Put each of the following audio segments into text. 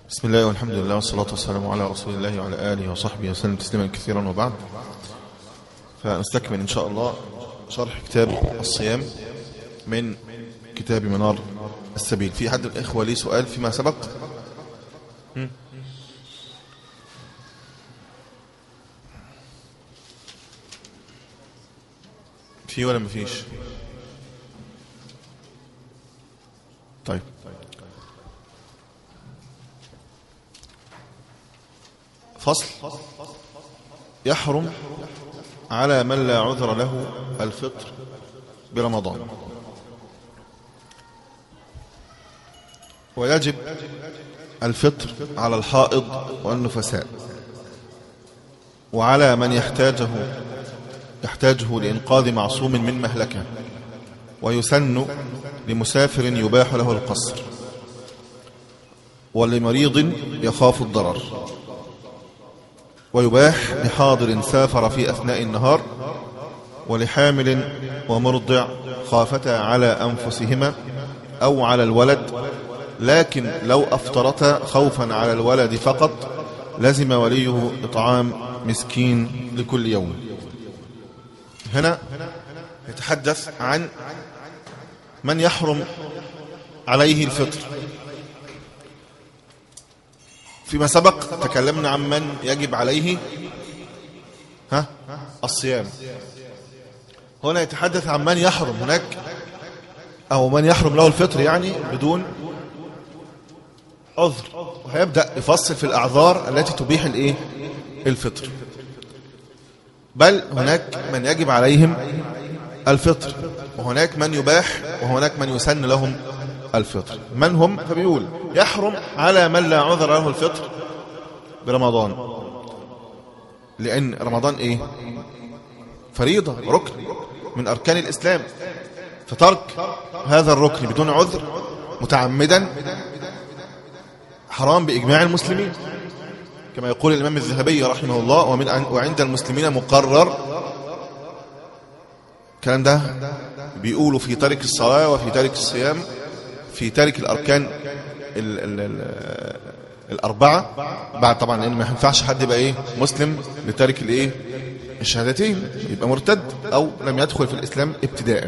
بسم الله والحمد لله والصلاة والسلام على رسول الله وعلى آله وصحبه وسلم تسليما كثيرا وبعد فنستكمل إن شاء الله شرح كتاب الصيام من كتاب منار السبيل في حد من الإخوة لي سؤال فيما سبق هم؟ في ولا مفيش طيب فصل يحرم على من لا عذر له الفطر برمضان ويجب الفطر على الحائض والنفساء وعلى من يحتاجه يحتاجه لإنقاذ معصوم من مهلكة ويسن لمسافر يباح له القصر ولمريض يخاف الضرر ويباح لحاضر سافر في أثناء النهار ولحامل ومرضع خافتا على أنفسهما أو على الولد لكن لو أفطرتا خوفا على الولد فقط لزم وليه إطعام مسكين لكل يوم هنا يتحدث عن من يحرم عليه الفطر فيما سبق تكلمنا عن من يجب عليه ها الصيام هنا يتحدث عن من يحرم هناك أو من يحرم له الفطر يعني بدون عذر وهيبدأ يفصل في الأعذار التي تبيح الإيه الفطر بل هناك من يجب عليهم الفطر وهناك من يباح وهناك من يسن لهم الفطر من هم فبيقول يحرم على من لا عذر له الفطر برمضان لأن رمضان إيه فريضة ركن من أركان الإسلام فترك هذا الركن بدون عذر متعمدا حرام بإجماع المسلمين كما يقول الإمام الذهبي رحمه الله ومن وعند المسلمين مقرر الكلام ده بيقولوا في ترك الصلاة وفي ترك الصيام في ترك الأركان ال ال ال الأربعة بعد طبعا لأن ما ينفعش حد يبقى إيه مسلم لترك الإيه الشهادتين يبقى مرتد أو لم يدخل في الإسلام ابتداء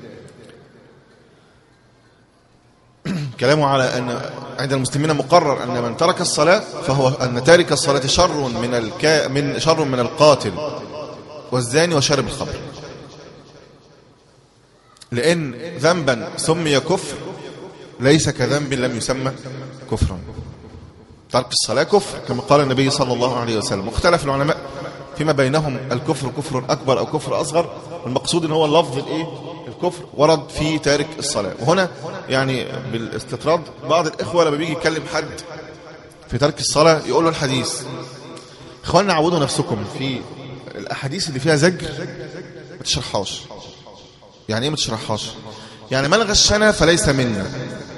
كلامه على أن عند المسلمين مقرر أن من ترك الصلاة فهو أن تارك الصلاة شر من الكا من شر من القاتل والزاني وشارب الخمر لأن ذنبا سمي كفر ليس كذنب لم يسمى كفرا ترك الصلاة كفر كما قال النبي صلى الله عليه وسلم واختلف العلماء فيما بينهم الكفر كفر أكبر أو كفر أصغر والمقصود ان هو اللفظ الايه الكفر ورد في تارك الصلاة وهنا يعني بالاستطراد بعض الإخوة لما بيجي يتكلم حد في ترك الصلاة يقول له الحديث اخواننا عودوا نفسكم في الأحاديث اللي فيها زجر ما تشرحهاش يعني ايه ما تشرحهاش يعني من غشنا فليس منا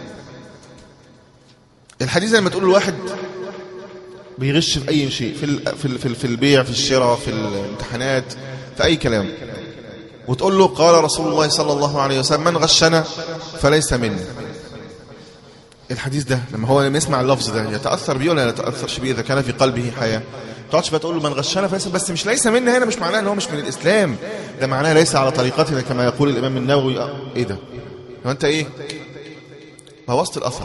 الحديث لما تقول الواحد بيغش في اي شيء في ال في ال في, ال في البيع في الشراء في الامتحانات في اي كلام وتقول له قال رسول الله صلى الله عليه وسلم من غشنا فليس منا الحديث ده لما هو لما يسمع اللفظ ده يتاثر بيه ولا لا يتاثرش بيه اذا كان في قلبه حياه تقعدش بقى تقول له من غشنا فليس بس مش ليس منا هنا مش معناه ان هو مش من الاسلام ده معناه ليس على طريقتنا كما يقول الامام النووي ايه ده هو انت ايه بوظت الاثر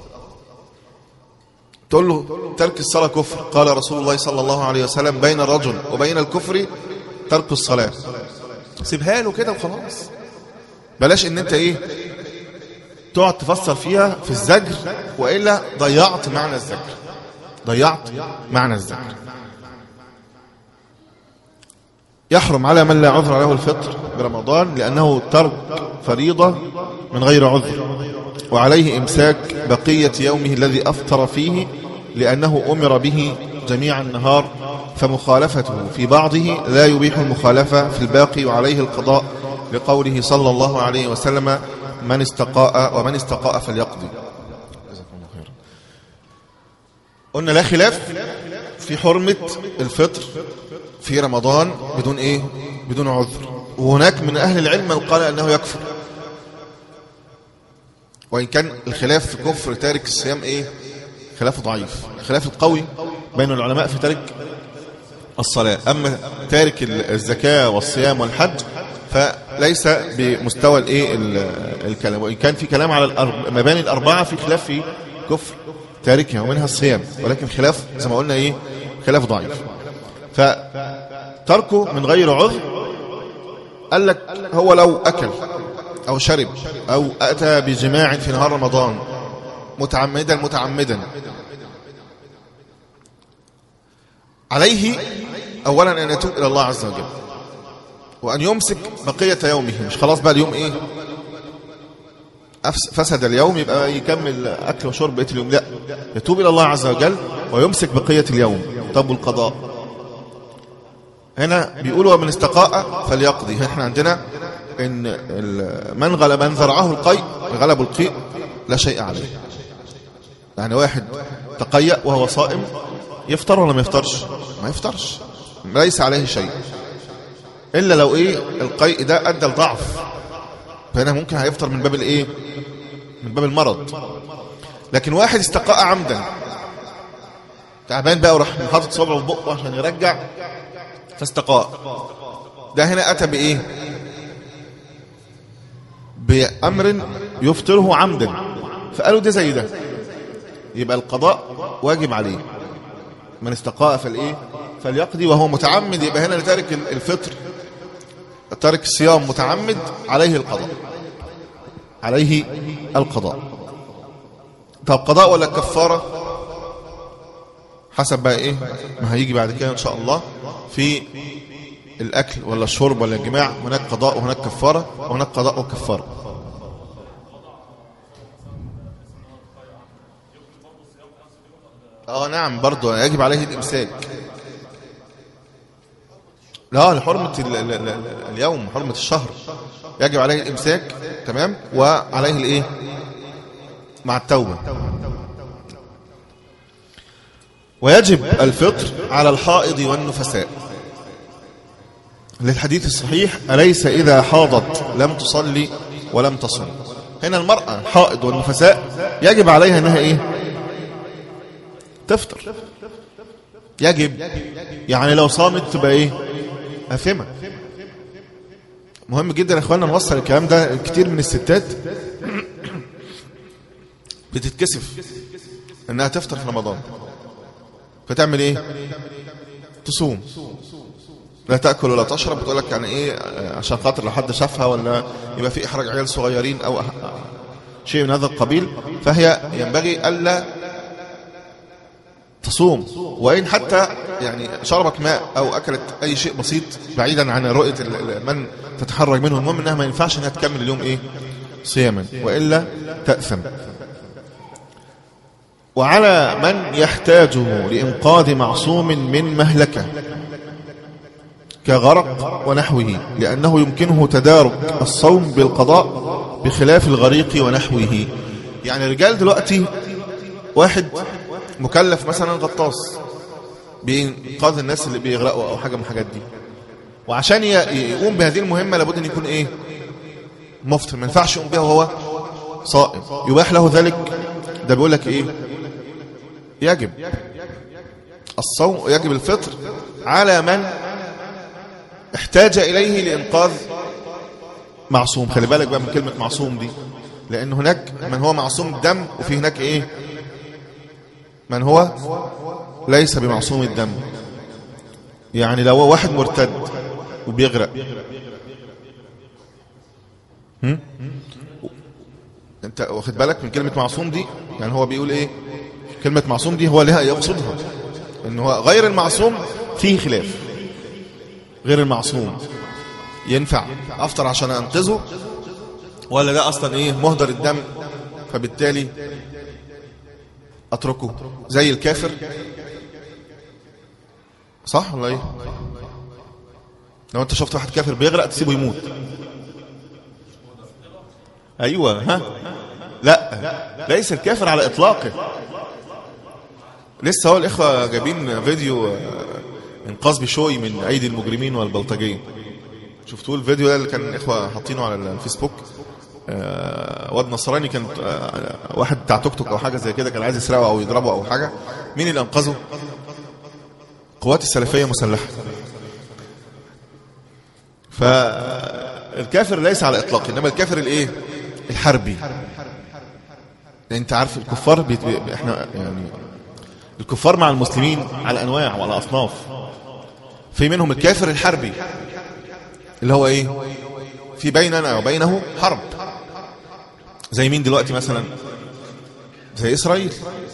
تقول له ترك الصلاه كفر قال رسول الله صلى الله عليه وسلم بين الرجل وبين الكفر ترك الصلاه سيبها له كده وخلاص بلاش ان انت ايه تقعد تفسر فيها في الزجر والا ضيعت معنى الزجر ضيعت معنى الزجر يحرم على من لا عذر له الفطر برمضان لأنه ترك فريضة من غير عذر وعليه إمساك بقية يومه الذي أفطر فيه لأنه أمر به جميع النهار فمخالفته في بعضه لا يبيح المخالفة في الباقي وعليه القضاء لقوله صلى الله عليه وسلم من استقاء ومن استقاء فليقضي قلنا لا خلاف في حرمة الفطر في رمضان بدون ايه بدون عذر وهناك من اهل العلم من قال انه يكفر وان كان الخلاف في كفر تارك الصيام ايه خلاف ضعيف الخلاف القوي بين العلماء في تارك الصلاة أما تارك الزكاة والصيام والحج فليس بمستوى الايه الكلام وان كان في كلام على المباني الاربعه في خلاف في كفر تاركها ومنها الصيام ولكن خلاف زي ما قلنا ايه خلاف ضعيف فتركه من غير عذر قال لك هو لو اكل او شرب او اتى بجماع في نهار رمضان متعمدا متعمدا عليه اولا ان يتوب الى الله عز وجل وأن يمسك بقية يومه مش خلاص بقى اليوم إيه فسد اليوم يبقى يكمل أكل وشرب بقية اليوم لا يتوب إلى الله عز وجل ويمسك بقية اليوم طب القضاء هنا بيقولوا ومن استقاء فليقضي احنا عندنا ان من غلب من ذرعه القيء غلب القيء لا شيء عليه يعني واحد تقيأ وهو صائم يفطر ولا ما يفطرش ما يفطرش ليس عليه شيء إلا لو إيه القيء ده أدى الضعف فهنا ممكن هيفطر من باب الإيه من باب المرض لكن واحد استقاء عمدا تعبان بقى وراح حاطط صبعه في بقه عشان يرجع فاستقاء ده هنا أتى بإيه بأمر يفطره عمدا فقالوا ده زي ده يبقى القضاء واجب عليه من استقاء فالإيه فليقضي وهو متعمد يبقى هنا لتارك الفطر ترك الصيام متعمد عليه القضاء عليه القضاء طب قضاء ولا كفارة حسب بقى ايه ما هيجي بعد كده ان شاء الله في الاكل ولا الشرب ولا الجماع هناك قضاء وهناك كفارة وهناك قضاء وكفارة اه نعم برضو يجب عليه الامساك لا لحرمة اليوم حرمة الشهر يجب عليه الإمساك تمام وعليه الإيه مع التوبة ويجب الفطر على الحائض والنفساء للحديث الصحيح أليس إذا حاضت لم تصلي ولم تصم هنا المرأة حائض والنفساء يجب عليها أنها إيه تفطر يجب يعني لو صامت تبقى إيه آثمة مهم جدا يا اخوانا نوصل الكلام ده كتير من الستات بتتكسف انها تفطر في رمضان فتعمل ايه تصوم لا تأكل ولا تشرب بتقول لك يعني ايه عشان خاطر لو حد شافها ولا يبقى في احراج عيال صغيرين او شيء من هذا القبيل فهي ينبغي الا تصوم وإن حتى يعني شربت ماء أو أكلت أي شيء بسيط بعيدا عن رؤية من تتحرج منه المهم أنها ما ينفعش أنها تكمل اليوم إيه صياما وإلا تأثم وعلى من يحتاجه لإنقاذ معصوم من مهلكة كغرق ونحوه لأنه يمكنه تدارك الصوم بالقضاء بخلاف الغريق ونحوه يعني رجال دلوقتي واحد مكلف مثلا غطاس بإنقاذ الناس اللي بيغرقوا أو حاجة من الحاجات دي وعشان يقوم بهذه المهمة لابد أن يكون إيه مفطر ما ينفعش يقوم بها وهو صائم يباح له ذلك ده بيقول لك إيه يجب الصوم يجب الفطر على من احتاج إليه لإنقاذ معصوم خلي بالك بقى من كلمة معصوم دي لأن هناك من هو معصوم الدم وفي هناك إيه من هو ليس بمعصوم الدم يعني لو واحد مرتد وبيغرق هم؟ انت واخد بالك من كلمة معصوم دي يعني هو بيقول ايه كلمة معصوم دي هو لها يقصدها ان هو غير المعصوم فيه خلاف غير المعصوم ينفع افطر عشان انقذه ولا ده اصلا ايه مهدر الدم فبالتالي اتركه زي الكافر صح ولا ايه لو انت شفت واحد كافر بيغرق تسيبه يموت ايوه ها لا ليس الكافر على اطلاقه لسه هو الاخوه جايبين فيديو انقاذ بشوي من ايدي المجرمين والبلطجيه شفتوا الفيديو ده اللي كان الاخوه حاطينه على الفيسبوك آه، واد نصراني كان آه، واحد بتاع توك توك او حاجه زي كده كان عايز يسرقه او يضربه او حاجه مين اللي انقذه قوات السلفيه مسلحه فالكافر ليس على اطلاقه انما الكافر الايه الحربي لان انت عارف الكفار بيت... بي- احنا يعني الكفار مع المسلمين على انواع وعلى اصناف في منهم الكافر الحربي اللي هو ايه في بيننا وبينه حرب زي مين دلوقتي مثلا زي اسرائيل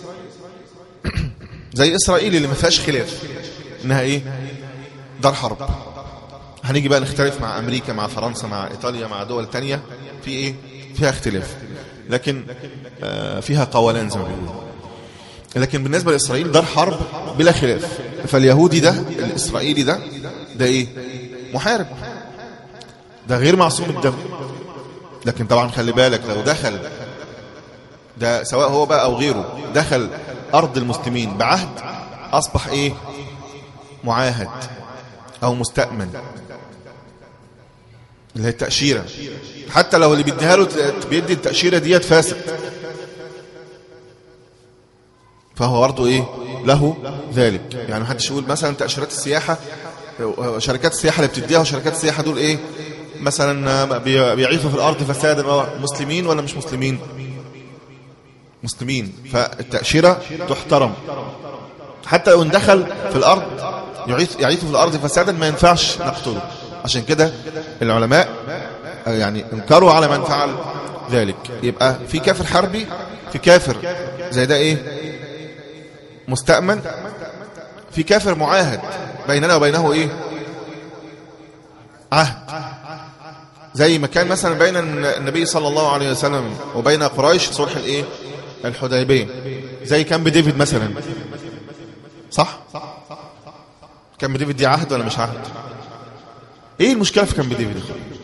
زي اسرائيل اللي ما فيهاش خلاف انها ايه دار حرب هنيجي بقى نختلف مع امريكا مع فرنسا مع ايطاليا مع دول تانية في ايه فيها اختلاف لكن آه، فيها قولان زي ما بيقولوا لكن بالنسبة لإسرائيل دار حرب بلا خلاف فاليهودي ده الإسرائيلي ده ده إيه محارب ده غير معصوم الدم لكن طبعا خلي بالك لو دخل ده سواء هو بقى أو غيره دخل أرض المسلمين بعهد أصبح إيه معاهد أو مستأمن اللي هي التأشيرة حتى لو اللي بيديها له بيدي التأشيرة ديت فاسد فهو برضه ايه له ذلك يعني محدش يقول مثلا تأشيرات السياحة شركات السياحة اللي بتديها وشركات السياحة دول ايه مثلا بي- بيعيثوا في الارض فسادا أو مسلمين ولا مش مسلمين مسلمين فالتأشيرة تحترم حتى لو دخل في الارض يعيث يعيث في الارض فسادا ما ينفعش نقتله عشان كده العلماء يعني انكروا على من فعل ذلك يبقى في كافر حربي في كافر زي ده ايه مستأمن في كافر معاهد بيننا وبينه ايه عهد زي ما كان مثلا بين النبي صلى الله عليه وسلم وبين قريش صلح الايه الحديبيه زي كامب ديفيد مثلا صح كامب ديفيد دي عهد ولا مش عهد ايه المشكله في كامب ديفيد يا أخويا؟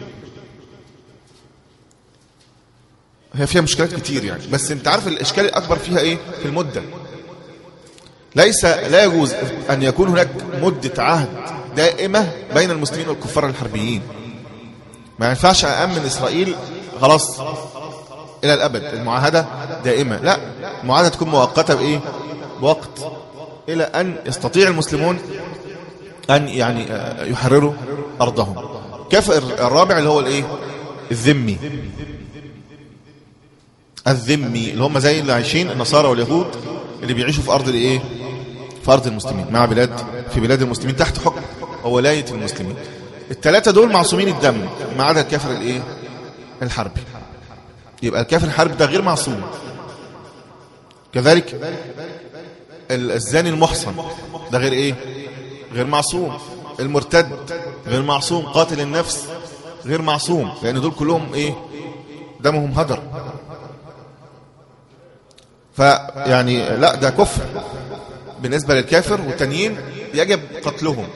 هي فيها مشكلات كتير يعني بس انت عارف الاشكال الاكبر فيها ايه في المده ليس لا يجوز ان يكون هناك مده عهد دائمه بين المسلمين والكفار الحربيين ما ينفعش أأمن إسرائيل خلاص إلى الأبد المعاهدة دائمة لا المعاهدة تكون مؤقتة بإيه بوقت إلى أن يستطيع المسلمون أن يعني آه، يحرروا أرضهم كافر الرابع اللي هو الإيه الذمي الذمي اللي هم زي اللي عايشين النصارى واليهود اللي بيعيشوا في أرض الإيه في أرض المسلمين مع بلاد في بلاد المسلمين تحت حكم وولاية المسلمين الثلاثة دول معصومين الدم ما عدا الكافر الايه الحربي يبقى الكافر الحربي ده غير معصوم كذلك ال- الزاني المحصن ده غير ايه غير معصوم المرتد غير معصوم قاتل النفس غير معصوم لان دول كلهم ايه دمهم هدر فيعني لا ده كفر بالنسبة للكافر والتانيين يجب قتلهم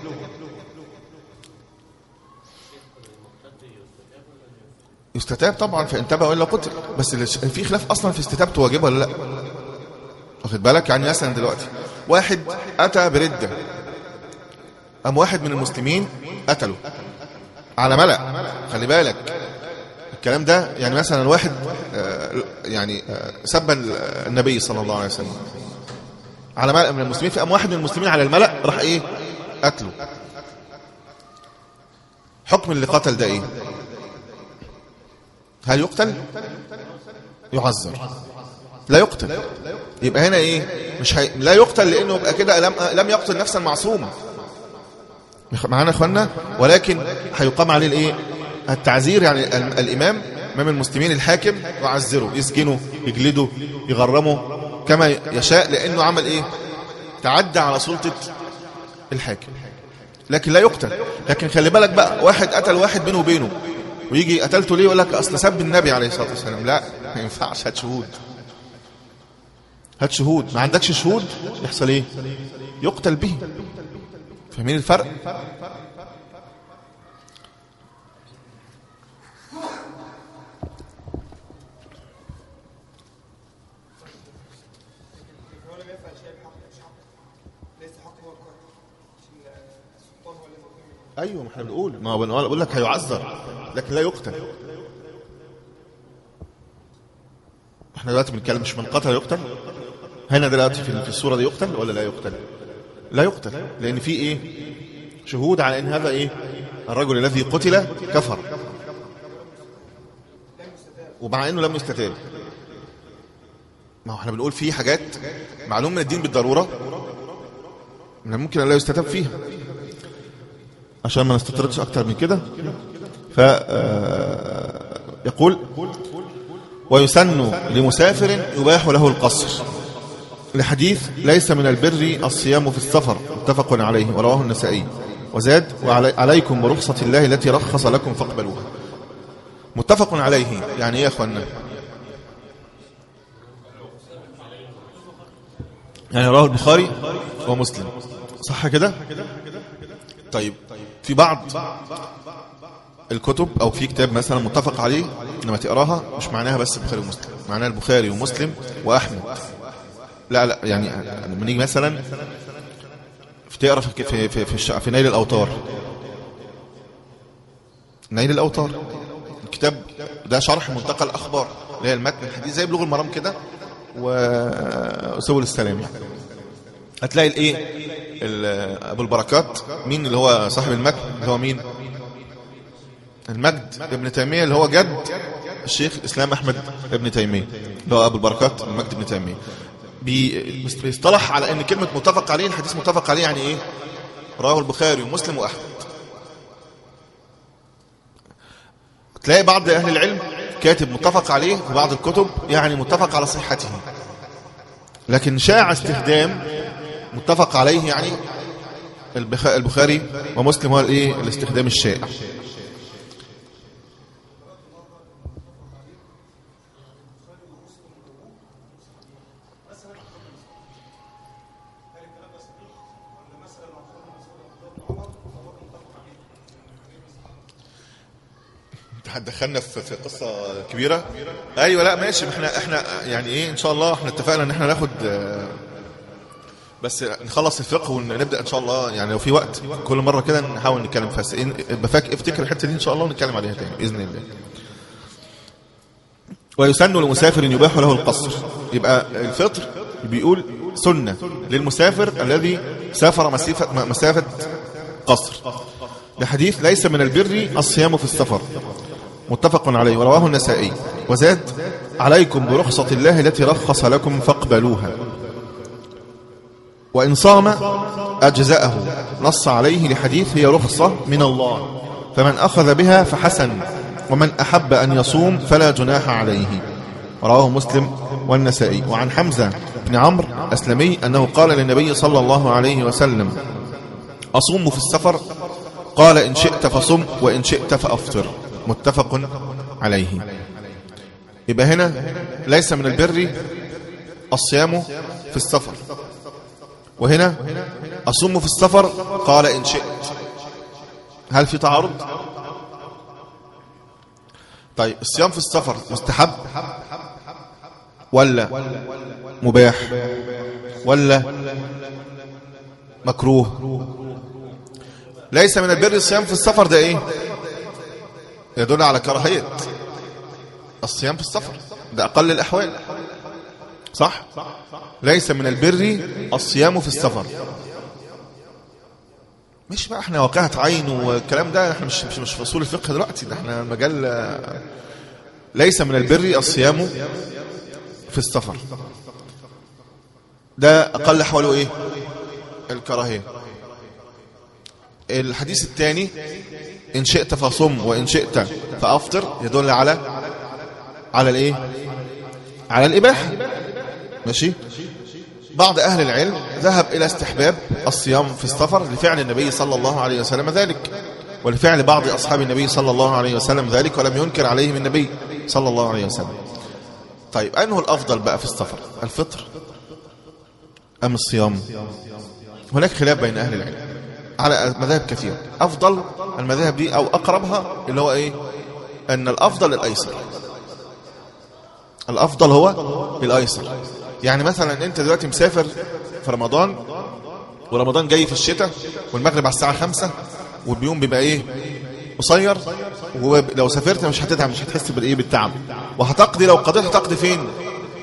يستتاب طبعا فان تاب والا قتل بس اللي- في خلاف اصلا في استتابته واجب ولا لا واخد بالك يعني مثلا دلوقتي واحد اتى برده ام واحد من المسلمين قتله على ملأ خلي بالك الكلام ده يعني مثلا واحد آه، يعني آه، سب النبي صلى الله عليه وسلم على ملأ من المسلمين في ام واحد من المسلمين على الملأ راح ايه قتله حكم اللي قتل ده ايه هل يقتل يعذر لا يقتل يبقى هنا ايه مش هي... لا يقتل لانه يبقى كده لم لم يقتل نفسا معصومه معانا يا اخوانا ولكن هيقام عليه الايه التعزير يعني ال- الامام امام المسلمين الحاكم يعزره يسجنه يجلده يغرمه كما يشاء لانه عمل ايه تعدى على سلطه الحاكم لكن لا يقتل لكن خلي بالك بقى واحد قتل واحد بينه وبينه ويجي قتلته ليه يقول لك اصل سب النبي عليه الصلاه والسلام لا ما ينفعش هات شهود هات شهود ما عندكش شهود يحصل ايه يقتل به فاهمين الفرق هو لم يفعل شيء بحق مش حق ليس حق هو القاتل عشان السلطان هو الذي يقيم ايوه ما احنا بنقول ما هو بنقول بقول لك هيعذر لكن لا يقتل احنا دلوقتي بنتكلم مش من قتل يقتل هنا دلوقتي في في الصورة دي يقتل ولا لا يقتل لا يقتل لأن في إيه شهود على أن هذا إيه الرجل الذي قتل كفر ومع أنه لم يستتاب ما هو احنا بنقول في حاجات معلوم من الدين بالضرورة من ممكن أن لا يستتاب فيها عشان ما نستطردش أكتر من كده ف آه، يقول ويسن لمسافر يباح له القصر لحديث ليس من البر الصيام في السفر متفق عليه ورواه النسائي وزاد وعليكم برخصة الله التي رخص لكم فاقبلوها متفق عليه يعني ايه يا اخوانا يعني رواه البخاري ومسلم صح كده طيب في بعض الكتب او في كتاب مثلا متفق عليه لما تقراها مش معناها بس البخاري ومسلم معناها البخاري ومسلم واحمد لا لا يعني لما نيجي مثلا في تقرا في في في, في, الش- في نيل الاوطار نيل الاوطار الكتاب ده شرح منتقى الاخبار اللي هي المتن الحديث زي بلوغ المرام كده وسبل السلام يعني. هتلاقي الايه ال- ابو البركات مين اللي هو صاحب المتن اللي هو مين المجد ابن تيمية اللي هو جد الشيخ الإسلام أحمد ابن تيمية اللي هو أبو البركات المجد ابن تيمية بي- بيصطلح على أن كلمة متفق عليه الحديث متفق عليه يعني إيه رواه البخاري ومسلم وأحمد تلاقي بعض أهل العلم كاتب متفق عليه في بعض الكتب يعني متفق على صحته لكن شاع استخدام متفق عليه يعني البخ- البخاري ومسلم هو الايه الاستخدام الشائع هتدخلنا في في قصه كبيره ايوه لا ماشي احنا احنا يعني ايه ان شاء الله احنا اتفقنا ان احنا ناخد آه، بس نخلص الفقه ونبدا ان شاء الله يعني لو في وقت كل مره كده نحاول نتكلم فيها بس إن- بفاك افتكر الحته دي ان شاء الله ونتكلم عليها تاني باذن الله ويسن للمسافر ان يباح له القصر يبقى الفطر بيقول سنه للمسافر الذي سافر مسافه مسافه قصر لحديث ليس من البر الصيام في السفر متفق عليه ورواه النسائي وزاد عليكم برخصة الله التي رخص لكم فاقبلوها وإن صام أجزأه نص عليه لحديث هي رخصة من الله فمن أخذ بها فحسن ومن أحب أن يصوم فلا جناح عليه رواه مسلم والنسائي وعن حمزة بن عمرو أسلمي أنه قال للنبي صلى الله عليه وسلم أصوم في السفر قال إن شئت فصم وإن شئت فأفطر متفق عليه يبقى هنا ليس من البر الصيام في السفر وهنا أصوم في السفر قال إن شئت هل في تعارض طيب الصيام في السفر مستحب ولا مباح ولا مكروه ليس من البر الصيام في السفر ده ايه يدل على كراهية الصيام في السفر ده اقل الاحوال صح ليس من البر الصيام في السفر مش بقى احنا واقعة عين والكلام ده احنا مش مش, مش في اصول الفقه دلوقتي ده احنا مجال آه، ليس من البر الصيام في السفر ده اقل احواله ايه الكراهيه الحديث الثاني إن شئت فصم وإن شئت فأفطر يدل على على الإيه على الإباحة ماشي بعض أهل العلم ذهب إلى استحباب الصيام في السفر لفعل النبي صلى الله عليه وسلم ذلك ولفعل بعض أصحاب النبي صلى الله عليه وسلم ذلك ولم ينكر عليهم النبي صلى الله عليه وسلم طيب أنه الأفضل بقى في السفر الفطر أم الصيام هناك خلاف بين أهل العلم على مذاهب كثيرة أفضل المذاهب دي أو أقربها اللي هو إيه أن الأفضل الأيسر الأفضل هو الأيسر يعني مثلا أنت دلوقتي مسافر في رمضان ورمضان جاي في الشتاء والمغرب على الساعة خمسة واليوم بيبقى إيه قصير ولو سافرت مش هتتعب مش هتحس بالإيه بالتعب وهتقضي لو قضيت هتقضي فين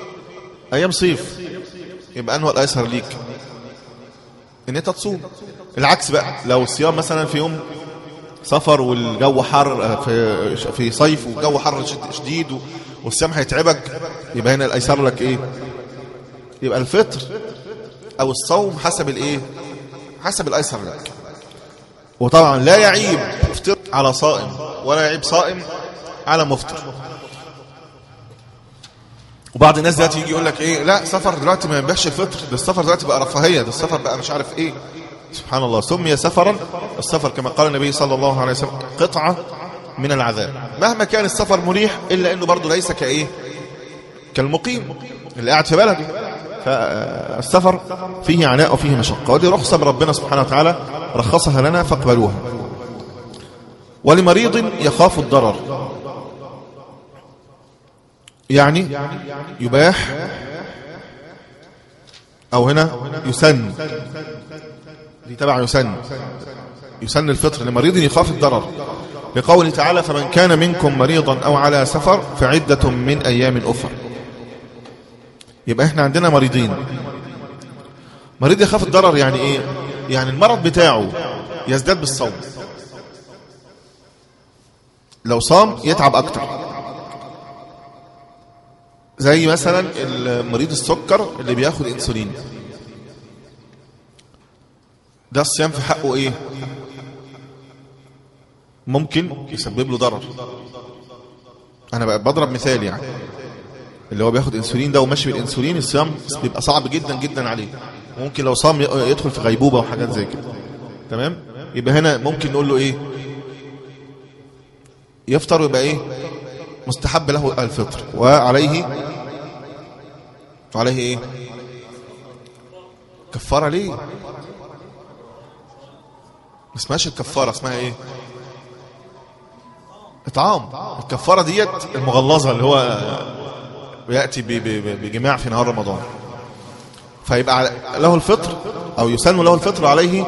ايام صيف يبقى انه الايسر ليك ان انت تصوم العكس بقى لو الصيام مثلا في يوم سفر والجو حر في في صيف والجو حر شد- شديد و- والصيام هيتعبك يبقى هنا الايسر لك ايه يبقى الفطر او الصوم حسب الايه حسب الايسر لك وطبعا لا يعيب مفطر على صائم ولا يعيب صائم على مفطر وبعض الناس دلوقتي يجي يقول لك ايه لا سفر دلوقتي ما ينبهش الفطر ده السفر دلوقتي بقى رفاهيه ده السفر بقى مش عارف ايه سبحان الله سمي سفرا السفر كما قال النبي صلى الله عليه وسلم قطعه من العذاب مهما كان السفر مريح الا انه برضه ليس كايه كالمقيم اللي قاعد في بلده فالسفر فيه عناء وفيه مشقه ودي رخصه من ربنا سبحانه وتعالى رخصها لنا فاقبلوها ولمريض يخاف الضرر يعني يباح أو هنا يسن دي تبع يسن يسن الفطر لمريض يخاف الضرر لقوله تعالى فمن كان منكم مريضا أو على سفر فعدة من أيام أخر يبقى احنا عندنا مريضين مريض يخاف الضرر يعني ايه يعني المرض بتاعه يزداد بالصوم لو صام يتعب اكتر زي مثلا المريض السكر اللي بياخد انسولين ده الصيام في حقه ايه ممكن يسبب له ضرر انا بقى بضرب مثال يعني اللي هو بياخد انسولين ده وماشي بالانسولين الصيام بيبقى صعب جدا جدا عليه ممكن لو صام يدخل في غيبوبه وحاجات زي كده تمام يبقى هنا ممكن نقول له ايه يفطر ويبقى ايه مستحب له الفطر وعليه وعليه ايه كفاره ليه ما اسمهاش الكفاره اسمها ايه اطعام الكفاره ديت المغلظه اللي هو ياتي ب- ب- بجماع في نهار رمضان فيبقى على- له الفطر او يسن له الفطر عليه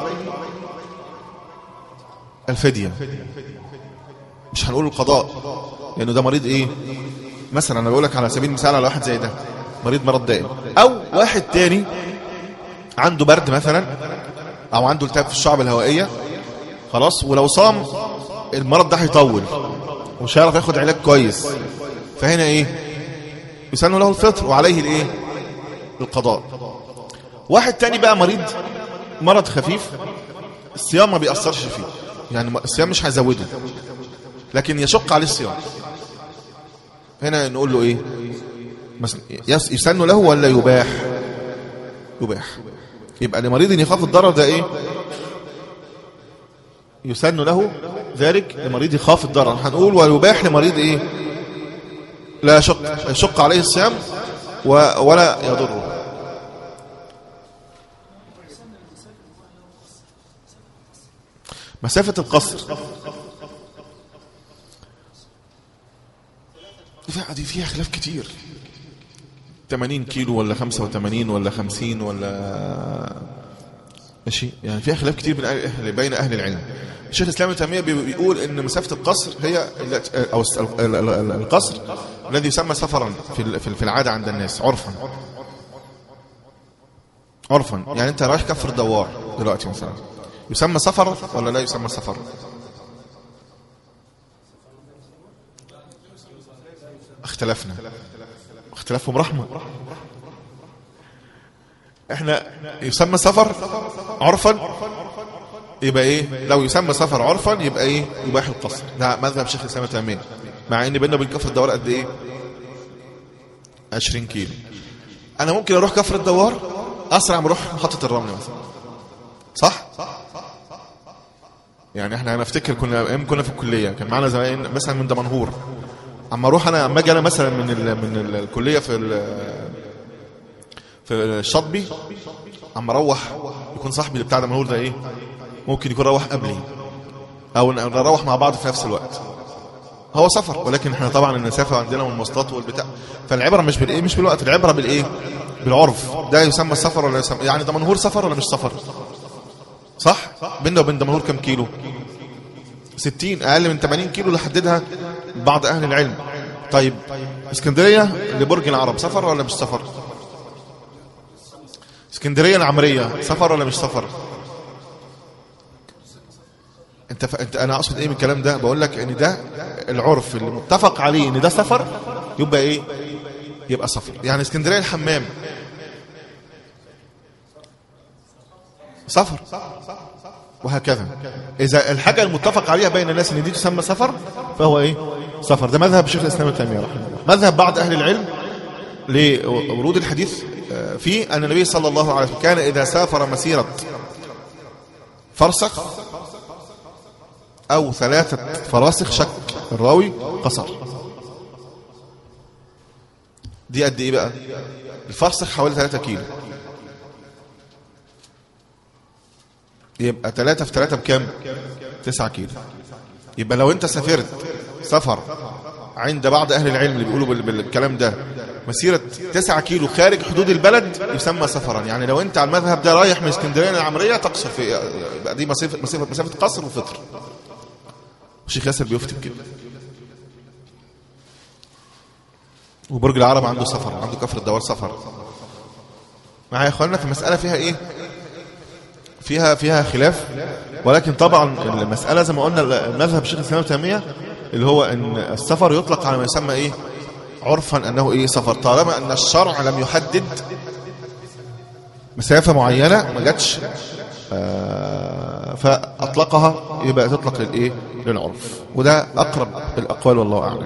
الفديه مش هنقول القضاء لانه ده مريض ايه مثلا انا بقول لك على سبيل المثال على واحد زي ده مريض مرض دائم او واحد تاني عنده برد مثلا او عنده التهاب في الشعب الهوائيه خلاص ولو صام المرض ده هيطول ومش هيعرف ياخد علاج كويس فهنا ايه يسن له الفطر وعليه الايه القضاء واحد تاني بقى مريض مرض خفيف الصيام ما بيأثرش فيه يعني الصيام مش هيزوده لكن يشق عليه الصيام هنا نقول له ايه مس- يس- يسن له ولا يباح يباح يبقى لمريض يخاف الضرر ده ايه يسن له ذلك لمريض يخاف الضرر هنقول ويباح لمريض ايه لا يشق يشق عليه الصيام و- ولا يضره مسافة القصر دي فيها- دي فيها خلاف كتير 80 كيلو ولا 85 ولا 50 ولا ماشي يعني فيها خلاف كتير بين اهل بين اهل العلم الشيخ الاسلام ابن تيميه بي- بيقول ان مسافه القصر هي التي- او الس- ال- ال- ال- القصر الذي يسمى سفرا في ال- في في العاده عند الناس عرفا عرفا يعني انت رايح كفر الدوار دلوقتي مثلا يسمى سفر ولا لا يسمى سفر اختلفنا اختلافهم رحمه احنا يسمى سفر عرفا يبقى ايه لو يسمى سفر عرفا يبقى ايه يباح القصر ده مذهب شيخ الاسلام ابن تيميه مع ان بيننا وبين كفر الدوار قد ايه 20 كيلو انا ممكن اروح كفر الدوار اسرع ما اروح محطه الرمل مثلا صح يعني احنا انا افتكر كنا ايام كنا في الكليه كان معانا زمان مثلا من دمنهور اما اروح انا اما اجي انا مثلا من ال من ال الكليه في ال- في الشطبي اما اروح يكون صاحبي اللي بتاع دمنهور ده ايه ممكن يكون روح قبلي او نروح مع بعض في نفس الوقت هو سفر ولكن احنا طبعا المسافه عندنا والمواصلات والبتاع فالعبره مش بالايه مش بالوقت العبره بالايه بالعرف ده يسمى السفر ولا يسمى يعني دمنهور سفر ولا مش سفر صح بيننا وبين دمنهور كام كيلو 60 اقل من 80 كيلو اللي حددها بعض اهل العلم طيب اسكندريه لبرج العرب سفر ولا مش سفر اسكندريه العمريه سفر ولا مش سفر انت ف... انت انا اقصد ايه من الكلام ده بقول لك ان ده العرف اللي متفق عليه ان ده سفر يبقى ايه يبقى سفر يعني اسكندريه الحمام سفر وهكذا اذا الحاجه المتفق عليها بين الناس ان دي تسمى سفر فهو ايه سفر ده مذهب شيخ الاسلام ابن تيميه رحمه الله مذهب بعض اهل العلم لورود الحديث آه، فيه ان النبي صلى الله عليه وسلم كان اذا سافر مسيره فرسخ او ثلاثه فراسخ شك الراوي قصر دي قد ايه بقى الفرسخ حوالي 3 كيلو يبقى 3 في 3 بكام 9 كيلو يبقى لو انت سافرت سفر عند بعض اهل العلم اللي بيقولوا بال- بالكلام ده مسيرة 9 كيلو خارج حدود البلد يسمى سفرا يعني لو انت على المذهب ده رايح من اسكندريه للعمريه تقصر في يبقى دي مسافه مسافه مسافه قصر وفطر الشيخ ياسر بيفتي كده وبرج العرب عنده سفر عنده كفر الدوار سفر معايا يا اخوانا في المساله فيها ايه فيها فيها خلاف ولكن طبعا المساله زي ما قلنا مذهب الشيخ الاسلام ابن تيميه اللي هو ان السفر يطلق على ما يسمى ايه عرفا انه ايه سفر طالما ان الشرع لم يحدد مسافه معينه ما جاتش آه، فاطلقها يبقى تطلق للايه للعرف وده اقرب الاقوال والله اعلم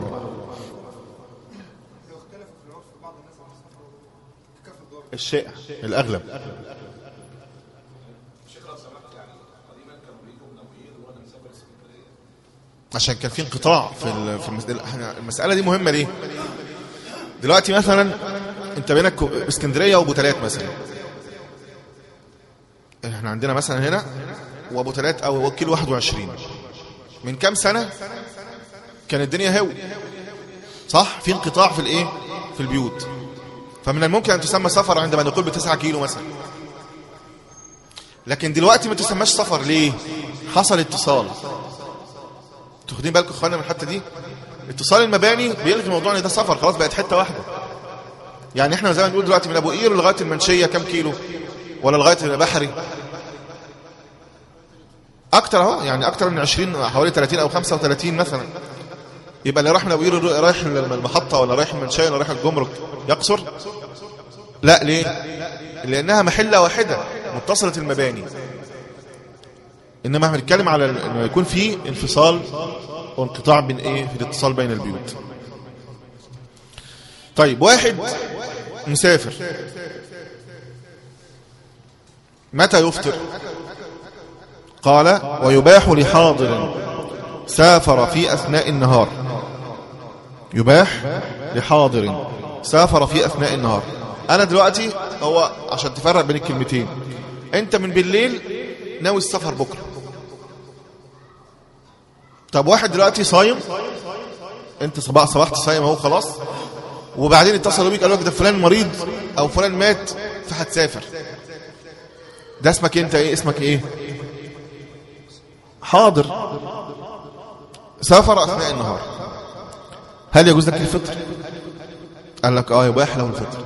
لو اختلفوا في العرف بعض الناس على السفر كف الدار الشائع الاغلب عشان كان في انقطاع في ال- في المسألة, احنا المسألة دي مهمة ليه؟ دلوقتي مثلا انت بينك كو- اسكندرية وابو تلات مثلا احنا عندنا مثلا هنا وابو تلات او كيلو 21 من كام سنة كان الدنيا هو صح في انقطاع في الايه في البيوت فمن الممكن ان تسمى سفر عندما نقول بتسعة كيلو مثلا لكن دلوقتي ما تسماش سفر ليه حصل اتصال تاخدين بالكم يا اخوانا من الحته دي اتصال المباني بيلغي موضوع ان ده سفر خلاص بقت حته واحده يعني احنا زي ما بنقول دلوقتي من ابو قير لغايه المنشيه كام كيلو ولا لغايه البحري اكتر اهو يعني اكتر من 20 حوالي 30 او 35 مثلا يبقى اللي رايح من ابو قير رايح المحطه ولا رايح المنشيه ولا رايح الجمرك يقصر لا ليه لانها محله واحده متصله المباني انما احنا بنتكلم على انه يكون في انفصال وانقطاع بين ايه في الاتصال بين البيوت طيب واحد مسافر متى يفطر قال ويباح لحاضر سافر في اثناء النهار يباح لحاضر سافر في اثناء النهار انا دلوقتي هو عشان تفرق بين الكلمتين انت من بالليل ناوي السفر بكره طب واحد دلوقتي صايم انت صباح صباحت صايم اهو خلاص وبعدين اتصلوا بيك قالوا لك ده فلان مريض او فلان مات فهتسافر ده اسمك انت ايه اسمك ايه حاضر سافر اثناء النهار هل يجوز لك الفطر قال لك اه يباح له الفطر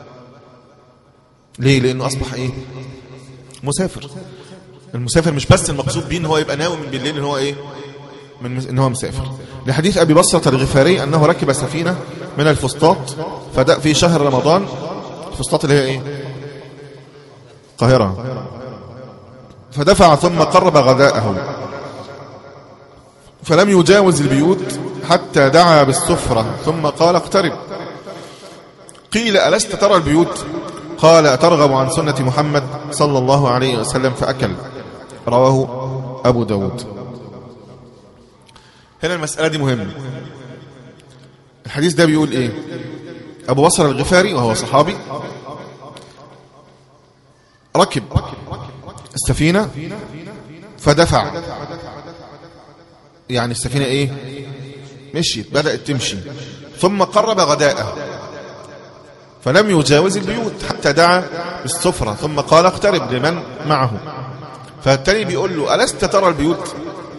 ليه لانه اصبح ايه مسافر المسافر مش بس المقصود بيه ان هو يبقى ناوي من بالليل ان هو ايه من مس... ان هو مسافر لحديث ابي بصره الغفاري انه ركب سفينه من الفسطاط فدأ في شهر رمضان الفسطاط اللي هي ايه القاهره فدفع ثم قرب غداءه فلم يجاوز البيوت حتى دعا بالسفرة ثم قال اقترب قيل ألست ترى البيوت قال أترغب عن سنة محمد صلى الله عليه وسلم فأكل رواه أبو داود هنا المسألة دي مهمة الحديث ده بيقول إيه أبو بصر الغفاري وهو صحابي ركب السفينة فدفع يعني السفينة ايه مشيت بدأت تمشي ثم قرب غداءه فلم يجاوز البيوت حتى دعا بالسفرة ثم قال اقترب لمن معه فالتاني بيقول له ألست ترى البيوت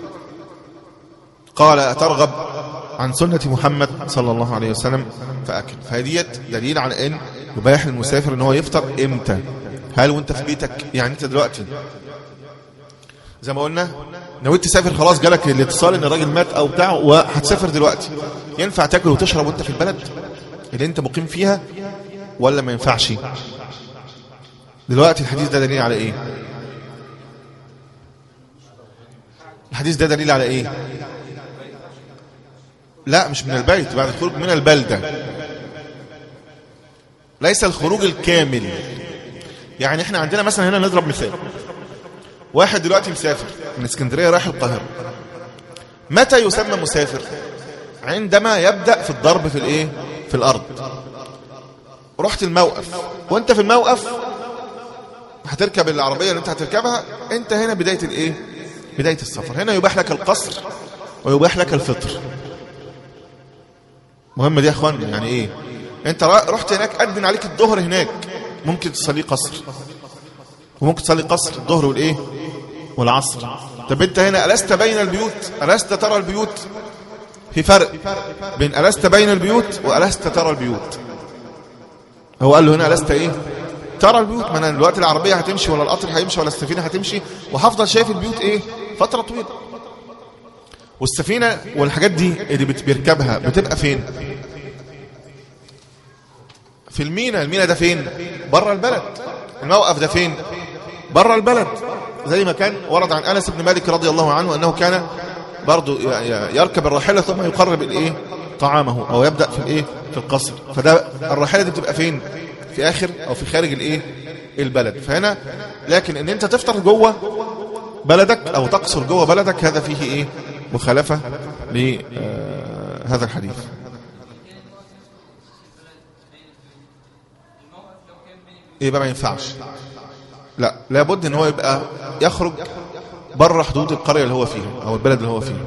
قال أترغب عن سنة محمد صلى الله عليه وسلم فأكل فهديت دليل على أن يباح المسافر أن هو يفطر إمتى هل وانت في بيتك يعني انت دلوقتي زي ما قلنا نويت تسافر خلاص جالك الاتصال ان الراجل مات او بتاع وهتسافر دلوقتي ينفع تاكل وتشرب وانت في البلد اللي انت مقيم فيها ولا ما ينفعش دلوقتي الحديث ده دليل على ايه الحديث ده دليل على ايه لا مش من البيت بعد الخروج من البلدة ليس الخروج الكامل يعني احنا عندنا مثلا هنا نضرب مثال واحد دلوقتي مسافر من اسكندرية رايح القاهرة متى يسمى مسافر عندما يبدأ في الضرب في الايه في الارض رحت الموقف وانت في الموقف هتركب العربية اللي انت هتركبها انت هنا بداية الايه بداية السفر هنا يباح لك القصر ويباح لك الفطر مهمة دي يا اخوان يعني ايه انت رحت هناك أدن عليك الظهر هناك ممكن تصلي قصر وممكن تصلي قصر الظهر والايه والعصر طب انت هنا ألست بين البيوت ألست ترى البيوت في فرق بين ألست بين البيوت وألست ترى البيوت هو قال له هنا ألست ايه ترى البيوت ما انا دلوقتي العربية هتمشي ولا القطر هيمشي ولا السفينة هتمشي وهفضل شايف البيوت ايه فترة طويلة والسفينة والحاجات دي اللي بيركبها بتبقى فين في المينا المينا ده فين بره البلد الموقف ده فين بره البلد زي ما كان ورد عن أنس بن مالك رضي الله عنه أنه كان برضو يركب الراحلة ثم يقرب الإيه طعامه أو يبدأ في الإيه في القصر فده الراحلة دي بتبقى فين في آخر أو في خارج الإيه البلد فهنا لكن ان انت تفطر جوه بلدك او تقصر جوه بلدك هذا فيه ايه مخالفة لهذا الحديث يبقى ما ينفعش لا لابد ان هو يبقى يخرج بره حدود القرية اللي هو فيها او البلد اللي هو فيها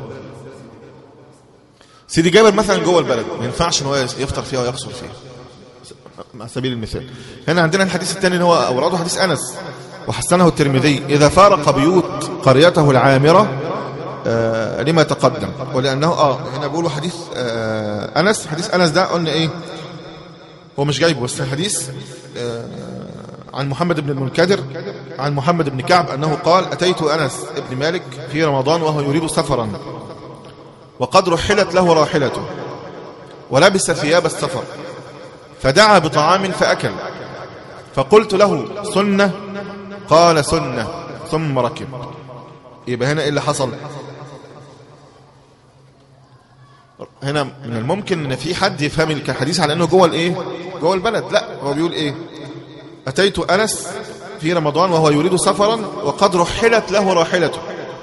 سيدي جابر مثلا جوه البلد ما ينفعش ان هو يفطر فيها ويقصر فيها على سبيل المثال هنا عندنا الحديث الثاني اللي هو اورده حديث انس وحسنه الترمذي اذا فارق بيوت قريته العامره آه لما تقدم ولانه اه هنا بيقولوا حديث آه انس حديث انس ده قلنا ايه هو مش جايبه بس الحديث آه عن محمد بن المنكدر عن محمد بن كعب أنه قال أتيت أنس بن مالك في رمضان وهو يريد سفرا وقد رحلت له راحلته ولبس ثياب السفر فدعا بطعام فأكل فقلت له سنة قال سنة ثم ركب يبقى هنا ايه اللي حصل هنا من الممكن ان في حد يفهم الحديث على انه جوه الايه جوه البلد لا هو بيقول ايه أتيت أنس في رمضان وهو يريد سفرا وقد رحلت له راحلته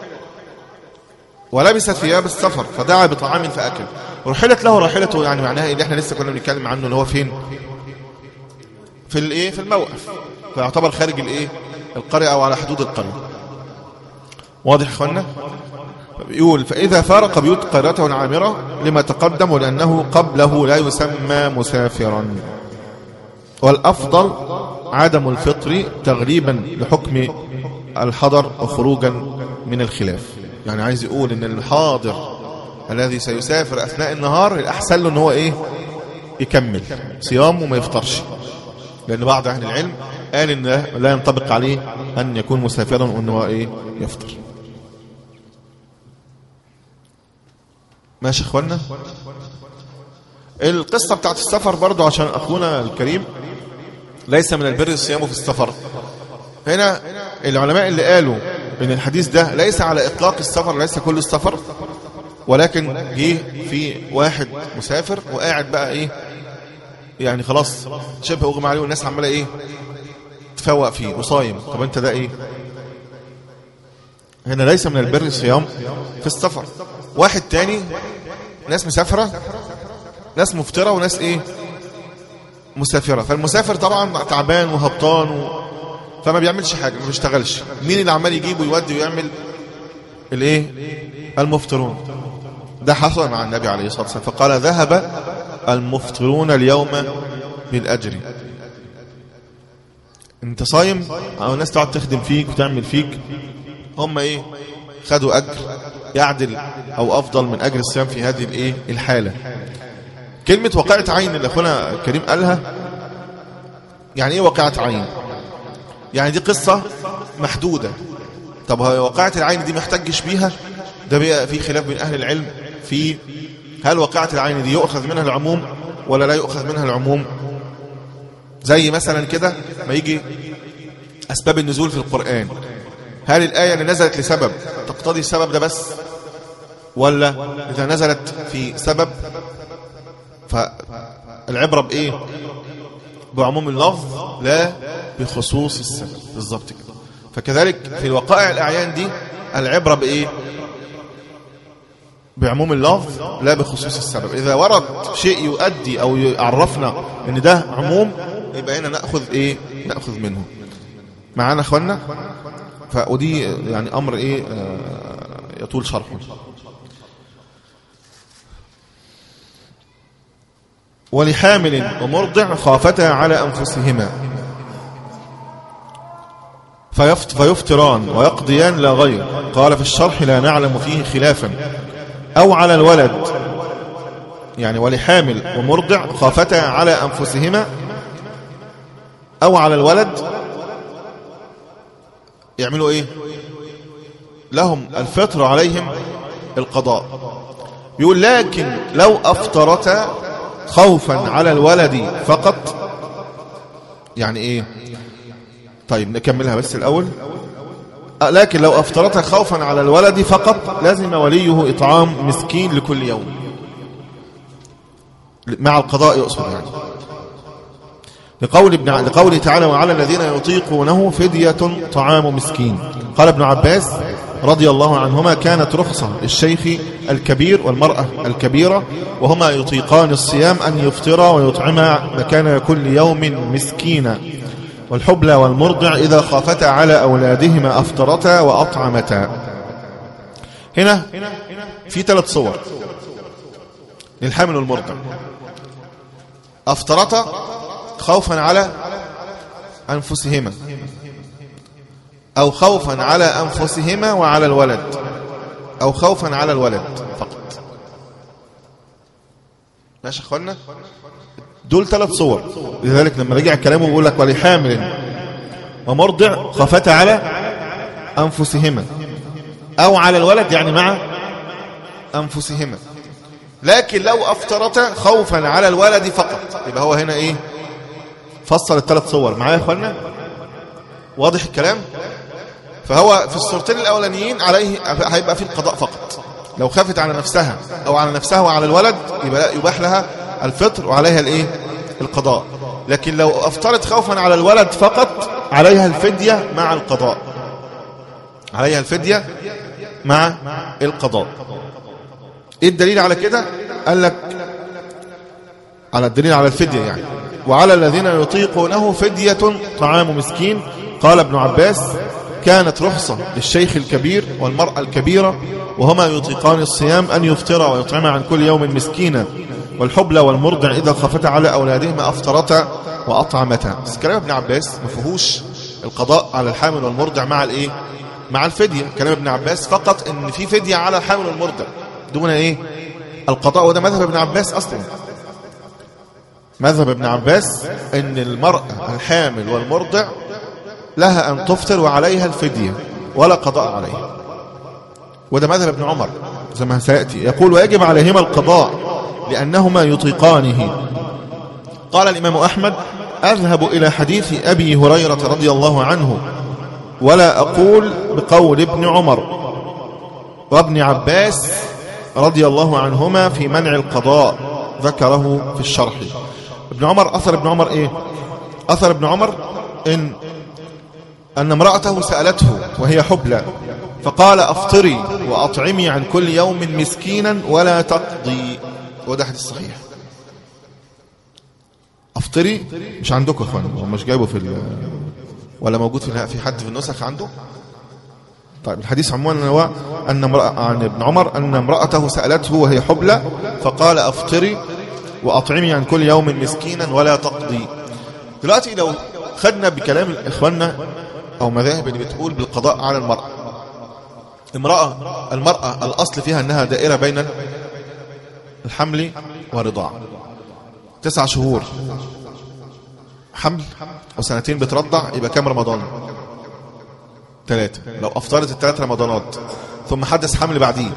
ولبس ثياب السفر فدعا بطعام فأكل رحلت له راحلته يعني معناها اللي احنا لسه كنا بنتكلم عنه اللي هو فين في الايه في الموقف فيعتبر خارج الايه القرية او على حدود القرية واضح يا اخوانا يقول فإذا فارق بيوت قريته العامرة لما تقدم ولأنه قبله لا يسمى مسافرا والأفضل عدم الفطر تغليبا لحكم الحضر وخروجا من الخلاف يعني عايز يقول ان الحاضر الذي سيسافر أثناء النهار الأحسن له ان هو ايه يكمل صيام وما يفطرش لأن بعض أهل العلم قال ان لا ينطبق عليه أن يكون مسافرا وأنه هو ايه يفطر ماشي اخوانا القصة بتاعت السفر برضو عشان أخونا الكريم ليس من البر الصيام في السفر هنا العلماء اللي قالوا ان الحديث ده ليس على اطلاق السفر ليس كل السفر ولكن جه في واحد مسافر وقاعد بقى ايه يعني خلاص شبه اغمى عليه والناس عماله ايه تفوق فيه وصايم طب انت ده ايه هنا ليس من البر الصيام في السفر واحد تاني ناس مسافرة ناس مفطرة وناس ايه مسافرة فالمسافر طبعا تعبان وهبطان و... فما بيعملش حاجة ما بيشتغلش مين اللي عمال يجيب ويودي ويعمل الايه المفطرون ده حصل مع النبي عليه الصلاة والسلام فقال ذهب المفطرون اليوم بالأجر انت صايم او الناس تقعد تخدم فيك وتعمل فيك هم ايه خدوا اجر يعدل او افضل من اجر الصيام في هذه الايه الحالة كلمة وقعت عين اللي اخونا الكريم قالها يعني ايه وقعت عين يعني دي قصة محدودة طب هو واقعة العين دي محتجش بيها ده بقى في خلاف بين أهل العلم في هل واقعة العين دي يؤخذ منها العموم ولا لا يؤخذ منها العموم زي مثلا كده ما يجي أسباب النزول في القرآن هل الآية اللي نزلت لسبب تقتضي السبب ده بس ولا إذا نزلت في سبب فالعبرة بإيه بعموم اللفظ لا بخصوص السبب بالظبط كده فكذلك في الوقائع الأعيان دي العبرة بإيه بعموم اللفظ لا بخصوص السبب إذا ورد شيء يؤدي أو يعرفنا أن ده عموم يبقى هنا نأخذ إيه نأخذ منه معانا أخوانا فودي يعني أمر إيه آه يطول شرحه ولحامل ومرضع خافتا على أنفسهما فيفت فيفتران ويقضيان لا غير قال في الشرح لا نعلم فيه خلافا أو على الولد يعني ولحامل ومرضع خافتا على أنفسهما أو على الولد يعملوا إيه لهم الفطر عليهم القضاء يقول لكن لو أفطرتا خوفا على الولد فقط يعني إيه طيب نكملها بس الأول لكن لو أفطرت خوفا على الولد فقط لازم وليه إطعام مسكين لكل يوم مع القضاء يقصد يعني لقول ابن لقوله تعالى وعلى الذين يطيقونه فدية طعام مسكين قال ابن عباس رضي الله عنهما كانت رخصة للشيخ الكبير والمرأة الكبيرة وهما يطيقان الصيام أن يفطرا ويطعما مكان كل يوم مسكينا والحبلى والمرضع إذا خافتا على أولادهما أفطرتا وأطعمتا هنا في ثلاث صور للحامل والمرضع أفطرتا خوفا على أنفسهما أو خوفا على أنفسهما وعلى الولد أو خوفا على الولد فقط ماشي أخوانا دول ثلاث صور لذلك لما رجع كلامه بيقول لك ولحامل ومرضع خافتا على أنفسهما أو على الولد يعني مع أنفسهما لكن لو أفطرتا خوفا على الولد فقط يبقى هو هنا إيه فصل الثلاث صور معايا يا أخوانا واضح الكلام فهو في الصورتين الأولانيين عليه هيبقى فيه القضاء فقط لو خافت على نفسها أو على نفسها وعلى الولد يبقى يباح لها الفطر وعليها الايه القضاء لكن لو افطرت خوفا على الولد فقط عليها الفدية مع القضاء عليها الفدية مع القضاء ايه الدليل على كده قال لك على الدليل على الفدية يعني وعلى الذين يطيقونه فدية طعام مسكين قال ابن عباس كانت رخصة للشيخ الكبير والمرأة الكبيرة وهما يطيقان الصيام أن يفطر ويطعم عن كل يوم مسكينا والحبلى والمرضع إذا خافتا على أولادهما أفطرتا وأطعمتا بس كلام ابن عباس ما فيهوش القضاء على الحامل والمرضع مع الإيه مع الفدية كلام ابن عباس فقط إن في فدية على الحامل والمرضع دون إيه القضاء وده مذهب ابن عباس أصلا مذهب ابن عباس إن المرأة الحامل والمرضع لها أن تفطر وعليها الفدية ولا قضاء عليها وده مذهب ابن عمر زي ما سيأتي يقول ويجب عليهما القضاء لأنهما يطيقانه قال الإمام أحمد أذهب إلى حديث أبي هريرة رضي الله عنه ولا أقول بقول ابن عمر وابن عباس رضي الله عنهما في منع القضاء ذكره في الشرح ابن عمر أثر ابن عمر إيه أثر ابن عمر إن أن امرأته سألته وهي حبلى فقال أفطري وأطعمي عن كل يوم مسكينا ولا تقضي وده حديث صحيح أفطري مش عندكم يا اخوان هو مش جايبه في ال... ولا موجود في في حد في النسخ عنده طيب الحديث عموما هو أن امرأة عن ابن عمر أن امرأته سألته وهي حبلى فقال أفطري وأطعمي عن كل يوم مسكينا ولا تقضي دلوقتي لو خدنا بكلام إخواننا أو مذاهب اللي بتقول بالقضاء على المرأة امرأة المرأة الأصل فيها أنها دائرة بين الحمل والرضاع تسع شهور حمل وسنتين بترضع يبقى كام رمضان ثلاثة لو أفطرت الثلاث رمضانات ثم حدث حمل بعديه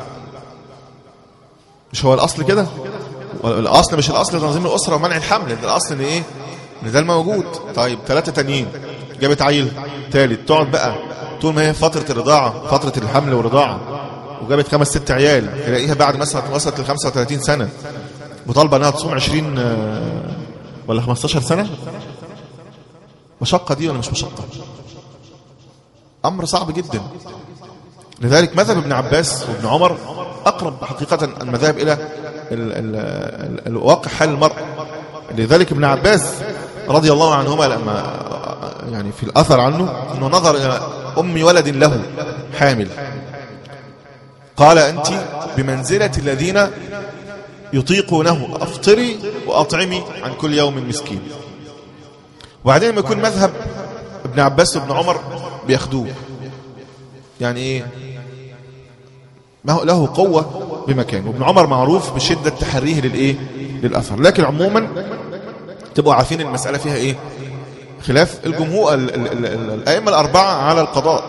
مش هو الأصل كده الأصل مش الأصل تنظيم الأسرة ومنع الحمل ده الأصل إن إيه إن ده الموجود طيب ثلاثة تانيين جابت عيل ثالث تقعد بقى طول ما هي فترة الرضاعة فترة الحمل والرضاعة وجابت خمس ست عيال تلاقيها بعد مثلا وصلت ل 35 سنة مطالبة انها تصوم 20 آه، ولا 15 سنة مشقة دي ولا مش مشقة أمر صعب جدا لذلك مذهب ابن عباس وابن عمر أقرب حقيقة المذاهب إلى ال ال ال الواقع حال المرء لذلك ابن عباس رضي الله عنهما لما يعني في الأثر عنه أنه نظر إلى أم ولد له حامل قال أنت بمنزلة الذين يطيقونه أفطري وأطعمي عن كل يوم مسكين وبعدين لما يكون مذهب ابن عباس وابن عمر بياخدوه يعني ايه ما هو له قوة بمكان وابن عمر معروف بشدة تحريه للايه للأثر لكن عموما تبقوا عارفين المسألة فيها ايه خلاف الجمهور ال- ال- ال- ال- الأئمة الأربعة على القضاء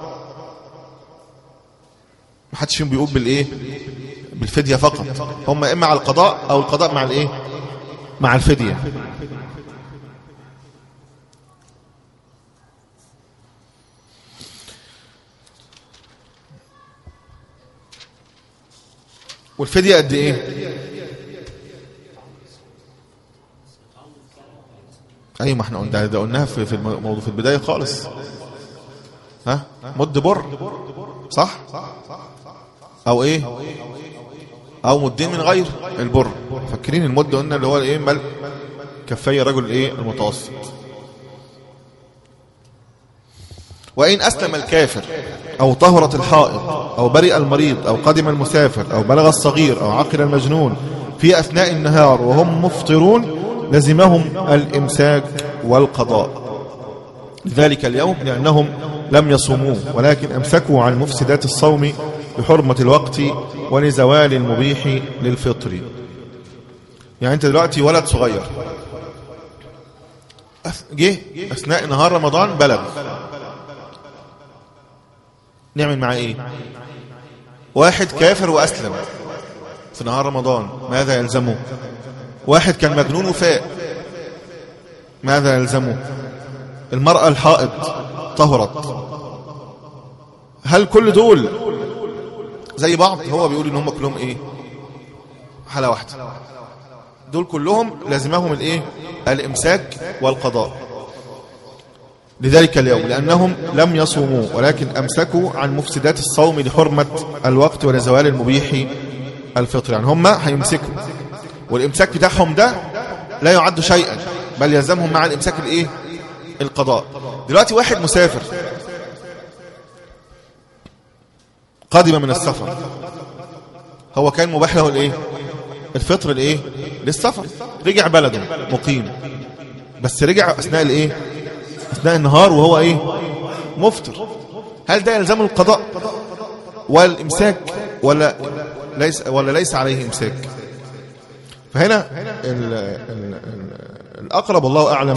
ما حدش فيهم بيقول بالايه بالفدية فقط هم اما على القضاء او القضاء مع الايه مع الفدية والفدية قد ايه ايوه ما احنا قلنا ده قلناها في في الموضوع في البداية خالص ها مد بر صح او ايه او مدين من غير البر فاكرين المد قلنا اللي هو ايه مل كفي رجل ايه المتوسط وإن أسلم الكافر أو طهرت الحائط أو برئ المريض أو قدم المسافر أو بلغ الصغير أو عقل المجنون في أثناء النهار وهم مفطرون لزمهم الإمساك والقضاء ذلك اليوم لأنهم لم يصوموه ولكن أمسكوا عن مفسدات الصوم بحرمة الوقت ولزوال المبيح للفطر يعني أنت دلوقتي ولد صغير أث- جه أثناء نهار رمضان بلغ نعمل معاه ايه واحد كافر واسلم في نهار رمضان ماذا يلزمه واحد كان مجنون وفاء ماذا يلزمه المرأة الحائض طهرت هل كل دول زي بعض هو بيقول ان هم كلهم ايه حالة واحدة دول كلهم لازمهم الايه الامساك والقضاء لذلك اليوم لأنهم لم يصوموا ولكن أمسكوا عن مفسدات الصوم لحرمة الوقت ولزوال المبيح الفطر يعني هم هيمسكوا والإمساك بتاعهم ده لا يعد شيئا بل يلزمهم مع الإمساك الإيه القضاء دلوقتي واحد مسافر قادم من السفر هو كان مباح له الإيه الفطر الإيه للسفر رجع بلده مقيم بس رجع أثناء الإيه أثناء النهار وهو إيه مفطر هل ده يلزم القضاء والإمساك ولا ليس ولا ليس عليه إمساك فهنا ال ال ال الأقرب الله أعلم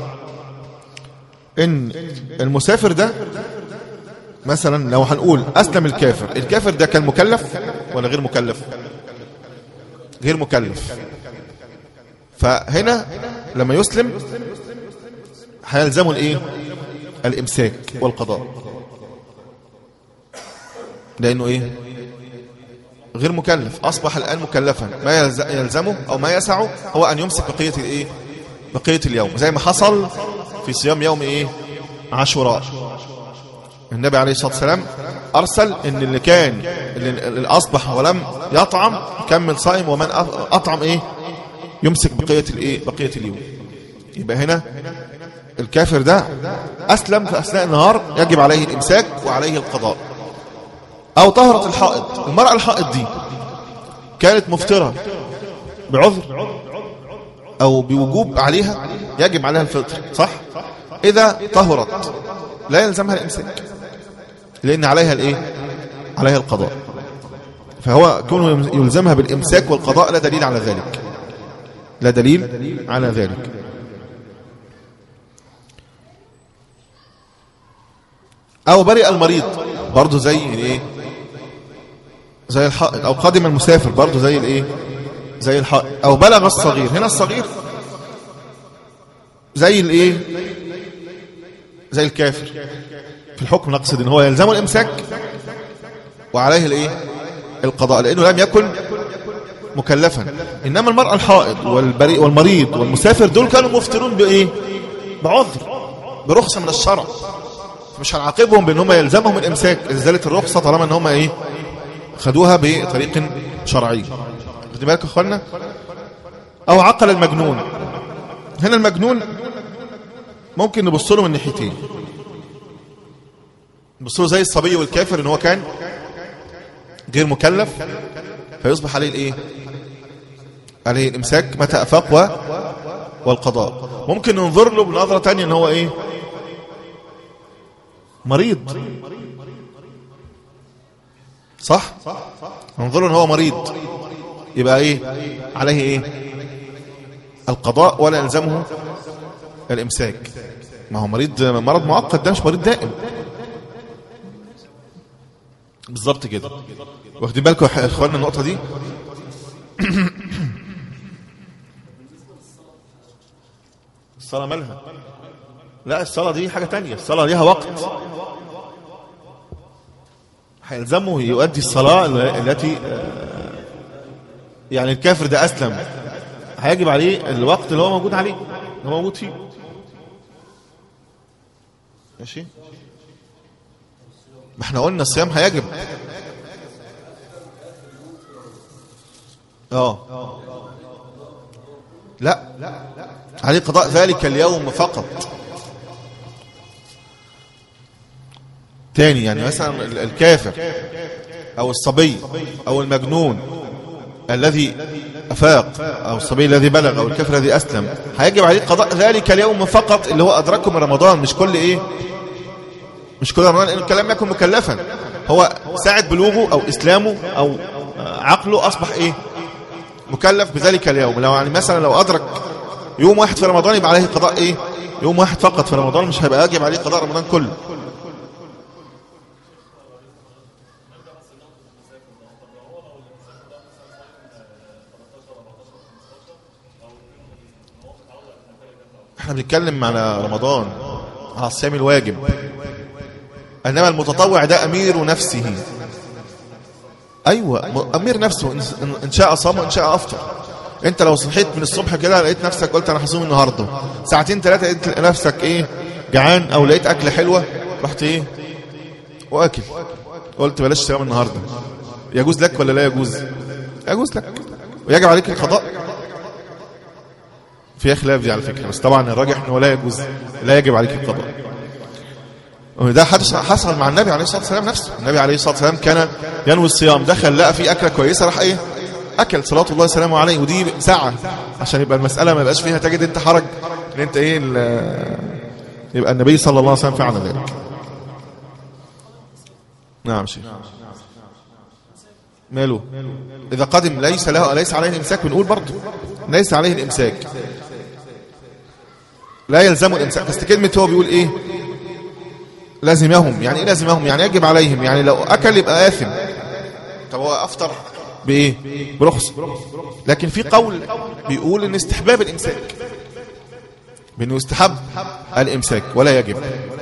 إن المسافر ده مثلا لو هنقول أسلم الكافر الكافر ده كان مكلف ولا غير مكلف غير مكلف فهنا لما يسلم هيلزمه الايه الامساك والقضاء لانه ايه غير مكلف اصبح الان مكلفا ما يلز- يلزمه او ما يسعه هو ان يمسك بقيه الايه بقيه اليوم زي ما حصل في صيام يوم ايه عاشوراء النبي عليه الصلاه والسلام ارسل ان اللي كان اللي اللي اصبح ولم يطعم يكمل صائم ومن أ- اطعم ايه يمسك بقيه الايه بقيه اليوم يبقى هنا الكافر ده أسلم في أثناء النهار يجب عليه الإمساك وعليه القضاء أو طهرة الحائط المرأة الحائط دي كانت مفترة بعذر أو بوجوب عليها يجب عليها الفطر صح إذا طهرت لا يلزمها الإمساك لأن عليها الإيه عليها القضاء فهو كونه يلزمها بالإمساك والقضاء لا دليل على ذلك لا دليل على ذلك او برئ المريض برضه زي الايه زي الحائط او قادم المسافر برضه زي الايه زي الحائط او بلغ الصغير هنا الصغير زي الايه زي الكافر في الحكم نقصد ان هو يلزمه الامساك وعليه الايه القضاء لانه لم يكن مكلفا انما المرأة الحائض والبريء والمريض والمسافر دول كانوا مفترون بايه بعذر برخصة من الشرع مش هنعاقبهم بان هم يلزمهم الامساك ازاله الرخصه طالما ان هم ايه خدوها بطريق شرعي خدي بالك يا اخوانا او عقل المجنون هنا المجنون ممكن نبص له من ناحيتين نبص له زي الصبي والكافر ان هو كان غير مكلف فيصبح عليه الايه عليه الامساك متى افاق و والقضاء ممكن ننظر له بنظره تانية ان هو ايه مريض صح ننظر له ان هو مريض يبقى ايه عليه ايه القضاء ولا يلزمه الامساك ما هو مريض مرض مؤقت ده مش مريض دائم بالظبط كده واخدين بالكم يا اخوانا النقطه دي الصلاه مالها لا الصلاه دي حاجه تانية الصلاه ليها وقت هيلزمه يؤدي الصلاه التي يعني الكافر ده اسلم هيجب عليه الوقت اللي هو موجود عليه اللي هو موجود فيه ماشي ما احنا قلنا الصيام هيجب اه لا عليه قضاء ذلك اليوم فقط تاني يعني مثلا الكافر او الصبي او المجنون الذي افاق او الصبي الذي بلغ او الكافر الذي اسلم هيجب عليه قضاء ذلك اليوم فقط اللي هو ادركه من رمضان مش كل ايه مش كل رمضان لان الكلام يكون مكلفا هو ساعة بلوغه او اسلامه او عقله اصبح ايه مكلف بذلك اليوم لو يعني مثلا لو ادرك يوم واحد في رمضان يبقى عليه قضاء ايه يوم واحد فقط في رمضان مش هيبقى يجب عليه قضاء رمضان كله احنا بنتكلم على رمضان على الصيام الواجب انما المتطوع ده امير نفسه ايوه امير نفسه ان شاء صام وان شاء افطر انت لو صحيت من الصبح كده لقيت نفسك قلت انا هصوم النهارده ساعتين ثلاثه لقيت نفسك ايه جعان او لقيت اكله حلوه رحت ايه واكل قلت بلاش صيام النهارده يجوز لك ولا لا يجوز يجوز لك ويجب عليك القضاء فيها خلاف دي على فكره بس طبعا الراجح انه لا يجوز لا يجب عليك القضاء وده حدث حصل مع النبي عليه الصلاه والسلام نفسه النبي عليه الصلاه والسلام كان ينوي الصيام دخل لقى في اكله كويسه راح ايه اكل صلاه الله وسلامه عليه ودي ساعه عشان يبقى المساله ما يبقاش فيها تجد انت حرج ان انت ايه يبقى النبي صلى الله عليه وسلم فعل ذلك نعم شيخ ماله اذا قدم ليس له ليس عليه الامساك بنقول برضه ليس عليه الامساك لا يلزم الامساك بس كلمه هو بيقول ايه لازمهم يعني ايه لازمهم يعني يجب عليهم يعني لو اكل يبقى اثم طب هو افطر بايه برخص لكن في قول بيقول ان استحباب الامساك بانه يستحب الامساك ولا يجب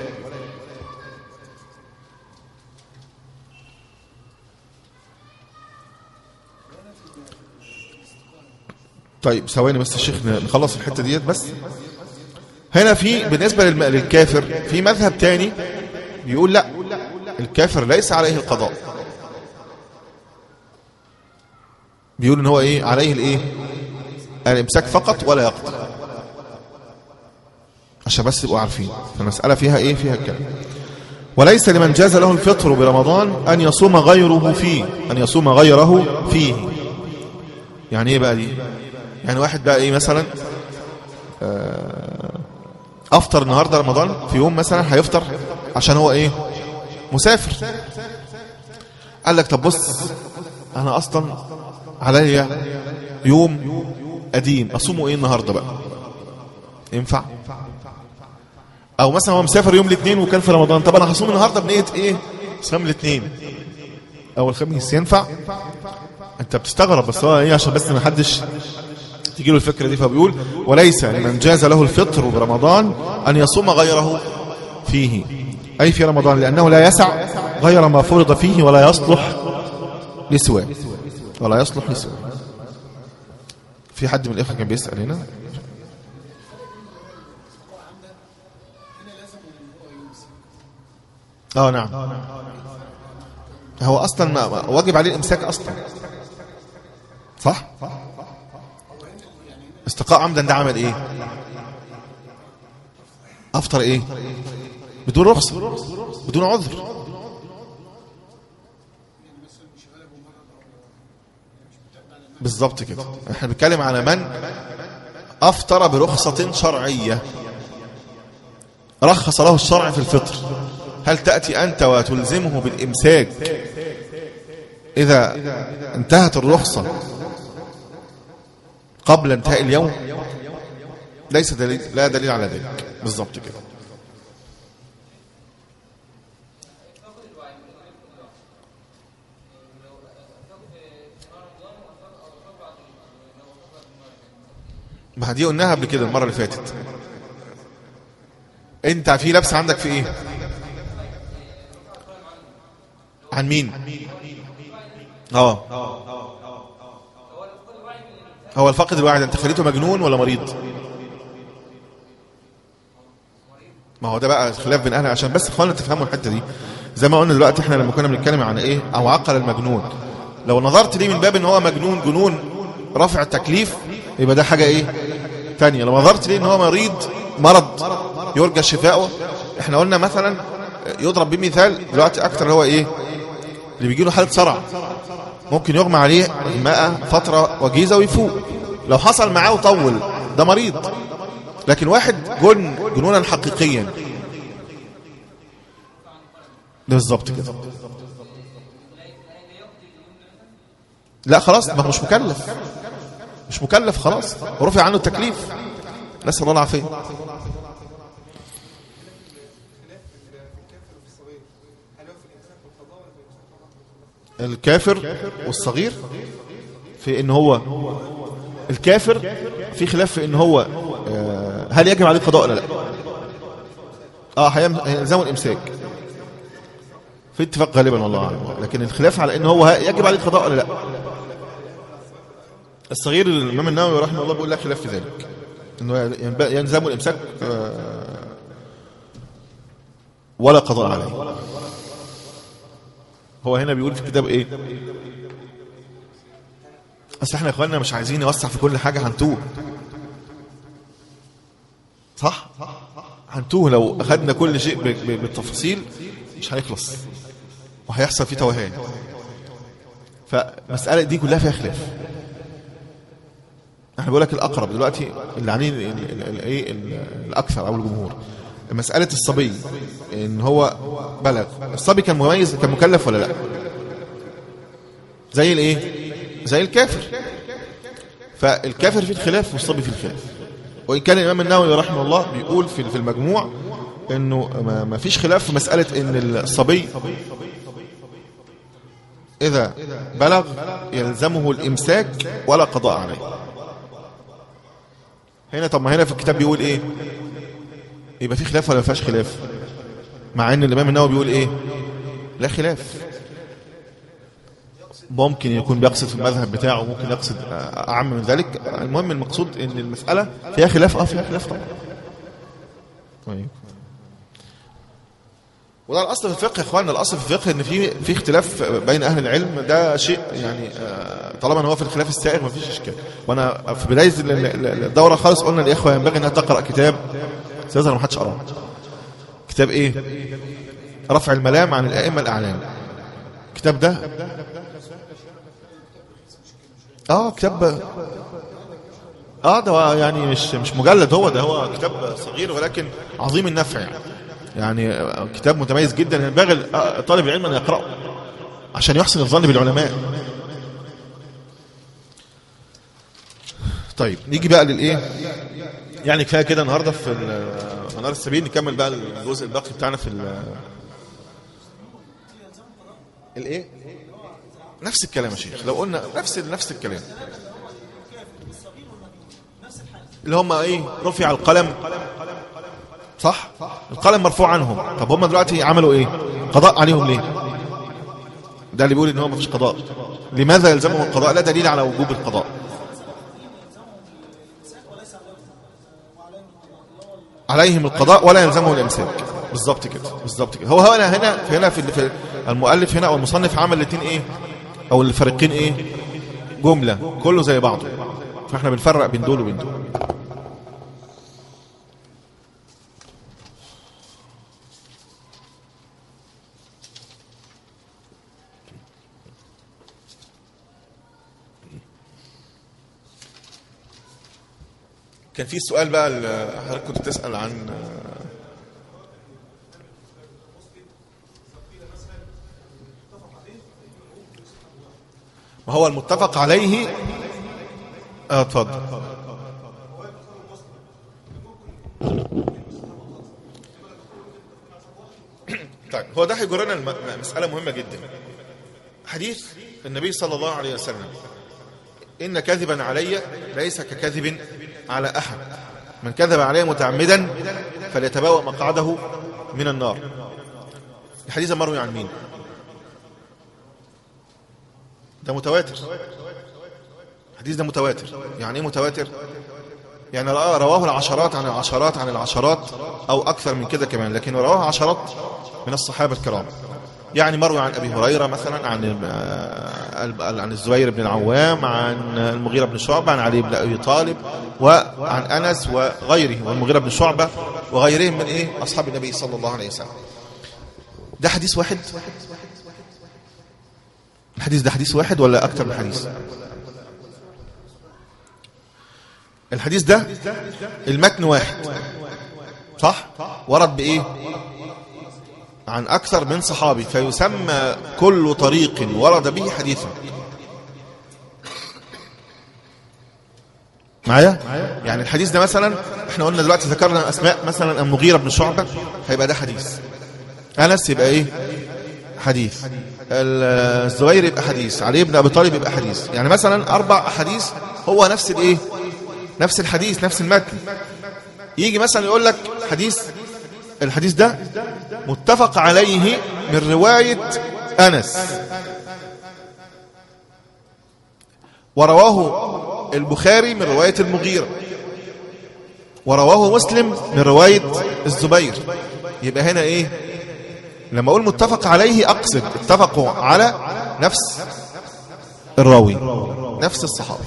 طيب ثواني بس الشيخ نخلص الحته ديت بس هنا في بالنسبه للكافر في مذهب تاني بيقول لا الكافر ليس عليه القضاء بيقول ان هو ايه عليه الايه الامساك فقط ولا يقضي عشان بس تبقوا عارفين فالمساله فيها ايه فيها كلام وليس لمن جاز له الفطر برمضان ان يصوم غيره فيه ان يصوم غيره فيه يعني ايه بقى دي يعني واحد بقى ايه مثلا افطر النهارده رمضان في يوم مثلا هيفطر عشان هو ايه مسافر قال لك طب بص انا اصلا عليا يوم قديم اصومه ايه النهارده بقى ينفع او مثلا هو مسافر يوم الاثنين وكان في رمضان طب انا هصوم النهارده بنيه ايه صيام الاثنين او الخميس ينفع انت بتستغرب بس هو ايه عشان بس ما حدش تجي له الفكره دي فبيقول وليس لمن جاز له الفطر برمضان ان يصوم غيره فيه اي في رمضان لانه لا يسع غير ما فرض فيه ولا يصلح لسواه ولا يصلح لسواه في حد من الاخوه كان بيسال هنا اه نعم هو اصلا ما ما- واجب عليه الامساك اصلا صح استقاء عمدا ده عمل ايه افطر ايه بدون رخصه بدون عذر بالظبط كده احنا بنتكلم على من افطر برخصه شرعيه رخص له الشرع في الفطر هل تأتي أنت وتلزمه بالإمساك إذا انتهت الرخصة قبل انتهاء اليوم ليس دليل لا دليل على ذلك بالضبط كده ما دي قلناها قبل كده المرة اللي فاتت انت في لبس عندك في ايه عن مين اه هو الفقد الواحد انت خليته مجنون ولا مريض ما هو ده بقى خلاف بين اهل عشان بس اخوانا تفهموا الحته دي زي ما قلنا دلوقتي احنا لما كنا بنتكلم عن ايه او عقل المجنون لو نظرت ليه من باب ان هو مجنون جنون رفع التكليف يبقى ده حاجه ايه ثانيه لو نظرت ليه ان هو مريض مرض يرجى شفاؤه احنا قلنا مثلا يضرب بمثال دلوقتي اكتر اللي هو ايه اللي بيجي له حاله صرع ممكن يغمى عليه ماء فتره وجيزه ويفوق لو حصل معاه وطول ده مريض لكن واحد جن جنونا حقيقيا ده بالظبط كده لا خلاص ما هو مش مكلف مش مكلف خلاص ورفع عنه التكليف نسأل الله العافية الكافر والصغير في ان هو الكافر في خلاف في ان هو آه، هل يجب عليه القضاء ولا لا اه هيم- هيلزمه الامساك في اتفاق غالبا والله اعلم لكن الخلاف على ان هو ه- يجب عليه القضاء ولا لا الصغير الامام النووي رحمه الله بيقول لا خلاف في ذلك انه ينب- يلزمه الامساك آه، ولا قضاء عليه هو هنا بيقول في الكتاب ايه اصل احنا يا اخواننا مش عايزين نوسع في كل حاجه هنتوه صح هنتوه لو اخدنا كل شيء ب- ب- بالتفاصيل مش هيخلص وهيحصل فيه توهان فالمساله دي كلها فيها خلاف احنا بقول لك الاقرب دلوقتي اللي عليه ال- ال- ال- ايه ال- الاكثر او الجمهور مساله الصبي ان هو بلغ الصبي كان مميز كان مكلف ولا لا زي الايه زي الكافر فالكافر في الخلاف والصبي في الخلاف وان كان الامام النووي رحمه الله بيقول في في المجموع انه ما- ما فيش خلاف في مساله ان الصبي اذا بلغ يلزمه الامساك ولا قضاء عليه هنا طب ما هنا في الكتاب بيقول ايه يبقى في خلاف ولا ما فيهاش خلاف مع ان الامام النووي بيقول ايه لا خلاف ممكن يكون بيقصد في المذهب بتاعه ممكن يقصد آه، اعم من ذلك المهم المقصود ان المساله فيها خلاف اه فيها خلاف طبعا طيب وده الاصل في الفقه يا اخوانا الاصل في الفقه ان في في اختلاف بين اهل العلم ده شيء يعني آه، طالما ان هو في الخلاف السائغ ما فيش اشكال وانا في بدايه ال- ال- الدوره خالص قلنا للاخوه ينبغي انها تقرا كتاب سيظهر ما حدش قراه كتاب ايه رفع الملام عن الائمه الاعلام الكتاب ده اه كتاب اه ده هو يعني مش مش مجلد هو ده هو كتاب صغير ولكن عظيم النفع يعني يعني آه، كتاب متميز جدا ينبغي آه، طالب العلم ان يقراه عشان يحسن الظن بالعلماء طيب نيجي بقى للايه يعني كفايه كده النهارده في ال- منار السبيل نكمل بقى الجزء الباقي بتاعنا في ال الايه نفس الكلام يا شيخ لو قلنا نفس نفس الكلام اللي هم ايه رفع القلم صح القلم مرفوع عنهم طب هم دلوقتي عملوا ايه قضاء عليهم ليه ده اللي بيقول ان هو مفيش قضاء لماذا يلزمهم القضاء لا دليل على وجوب القضاء عليهم القضاء ولا يلزمهم الامساك بالظبط كده بالظبط كده هو هنا هنا هنا في في المؤلف هنا او المصنف عمل الاثنين ايه او الفريقين ايه جمله كله زي بعضه فاحنا بنفرق بين دول وبين دول كان في سؤال بقى ال- حضرتك كنت بتسأل عن ما هو المتفق عليه اه اتفضل طيب هو ده هيجرنا الم- مسألة مهمة جدا حديث النبي صلى الله عليه وسلم إن كذبا علي ليس ككذب على أحد من كذب علي متعمدا فليتبوأ مقعده من النار الحديث ده مروي عن مين ده متواتر الحديث ده متواتر يعني ايه متواتر يعني رأى- رواه العشرات عن العشرات عن العشرات او اكثر من كده كمان لكن رواه عشرات من الصحابه الكرام يعني مروي عن ابي هريره مثلا عن آه، عن الزبير بن العوام عن المغيره بن شعبه عن علي بن ابي طالب وعن انس وغيره والمغيره بن شعبه وغيرهم من ايه اصحاب النبي صلى الله عليه وسلم ده حديث واحد الحديث ده حديث واحد ولا اكثر من حديث الحديث ده المتن واحد صح ورد بايه عن اكثر من صحابي فيسمى كل طريق ورد به حديثا معايا يعني الحديث ده مثلا احنا قلنا دلوقتي ذكرنا اسماء مثلا المغيرة بن شعبة هيبقى ده حديث انس يبقى ايه حديث الزبير يبقى حديث علي بن ابي طالب يبقى حديث يعني مثلا اربع احاديث هو نفس الايه نفس الحديث نفس المتن يجي مثلا يقول لك حديث الحديث ده متفق عليه من رواية أنس ورواه البخاري من رواية المغيرة ورواه مسلم من رواية الزبير يبقى هنا ايه لما اقول متفق عليه اقصد اتفقوا على نفس الراوي نفس الصحابي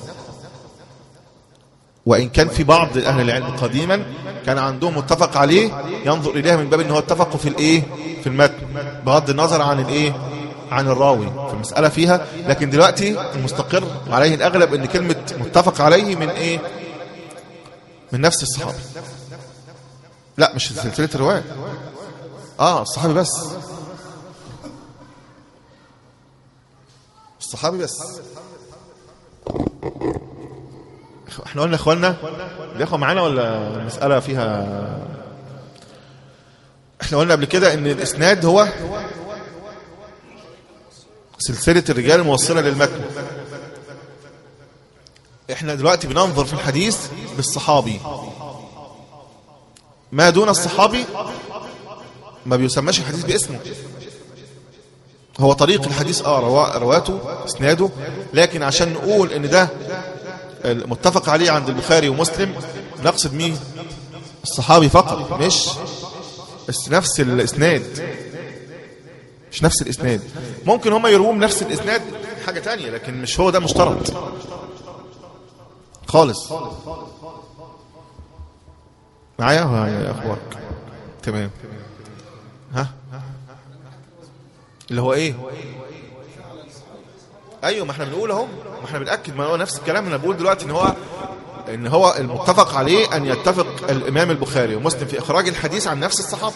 وإن كان في بعض أهل العلم قديما كان عندهم متفق عليه ينظر إليها من باب أنه اتفقوا في الإيه في المتن بغض النظر عن الإيه عن الراوي في المسألة فيها لكن دلوقتي المستقر عليه الأغلب أن كلمة متفق عليه من إيه من نفس الصحابي لا مش سلسلة الرواية آه الصحابي بس الصحابي بس احنا قلنا اخواننا الاخوه معانا ولا المساله فيها احنا قلنا قبل كده ان الاسناد هو سلسله الرجال الموصله للمتن احنا دلوقتي بننظر في الحديث بالصحابي ما دون الصحابي ما بيسماش الحديث باسمه هو طريق الحديث اه روا- رواته اسناده لكن عشان نقول ان ده المتفق عليه عند البخاري ومسلم نقصد مين الصحابي فقط مش بس نفس الاسناد مش نفس الاسناد ممكن هم يروم نفس الاسناد حاجة تانية لكن مش هو ده مشترط خالص معايا يا اخبارك تمام ها اللي هو ايه ايوه ما احنا بنقول اهو ما احنا بناكد ما هو نفس الكلام انا بقول دلوقتي ان هو ان هو المتفق عليه ان يتفق الامام البخاري ومسلم في اخراج الحديث عن نفس الصحابه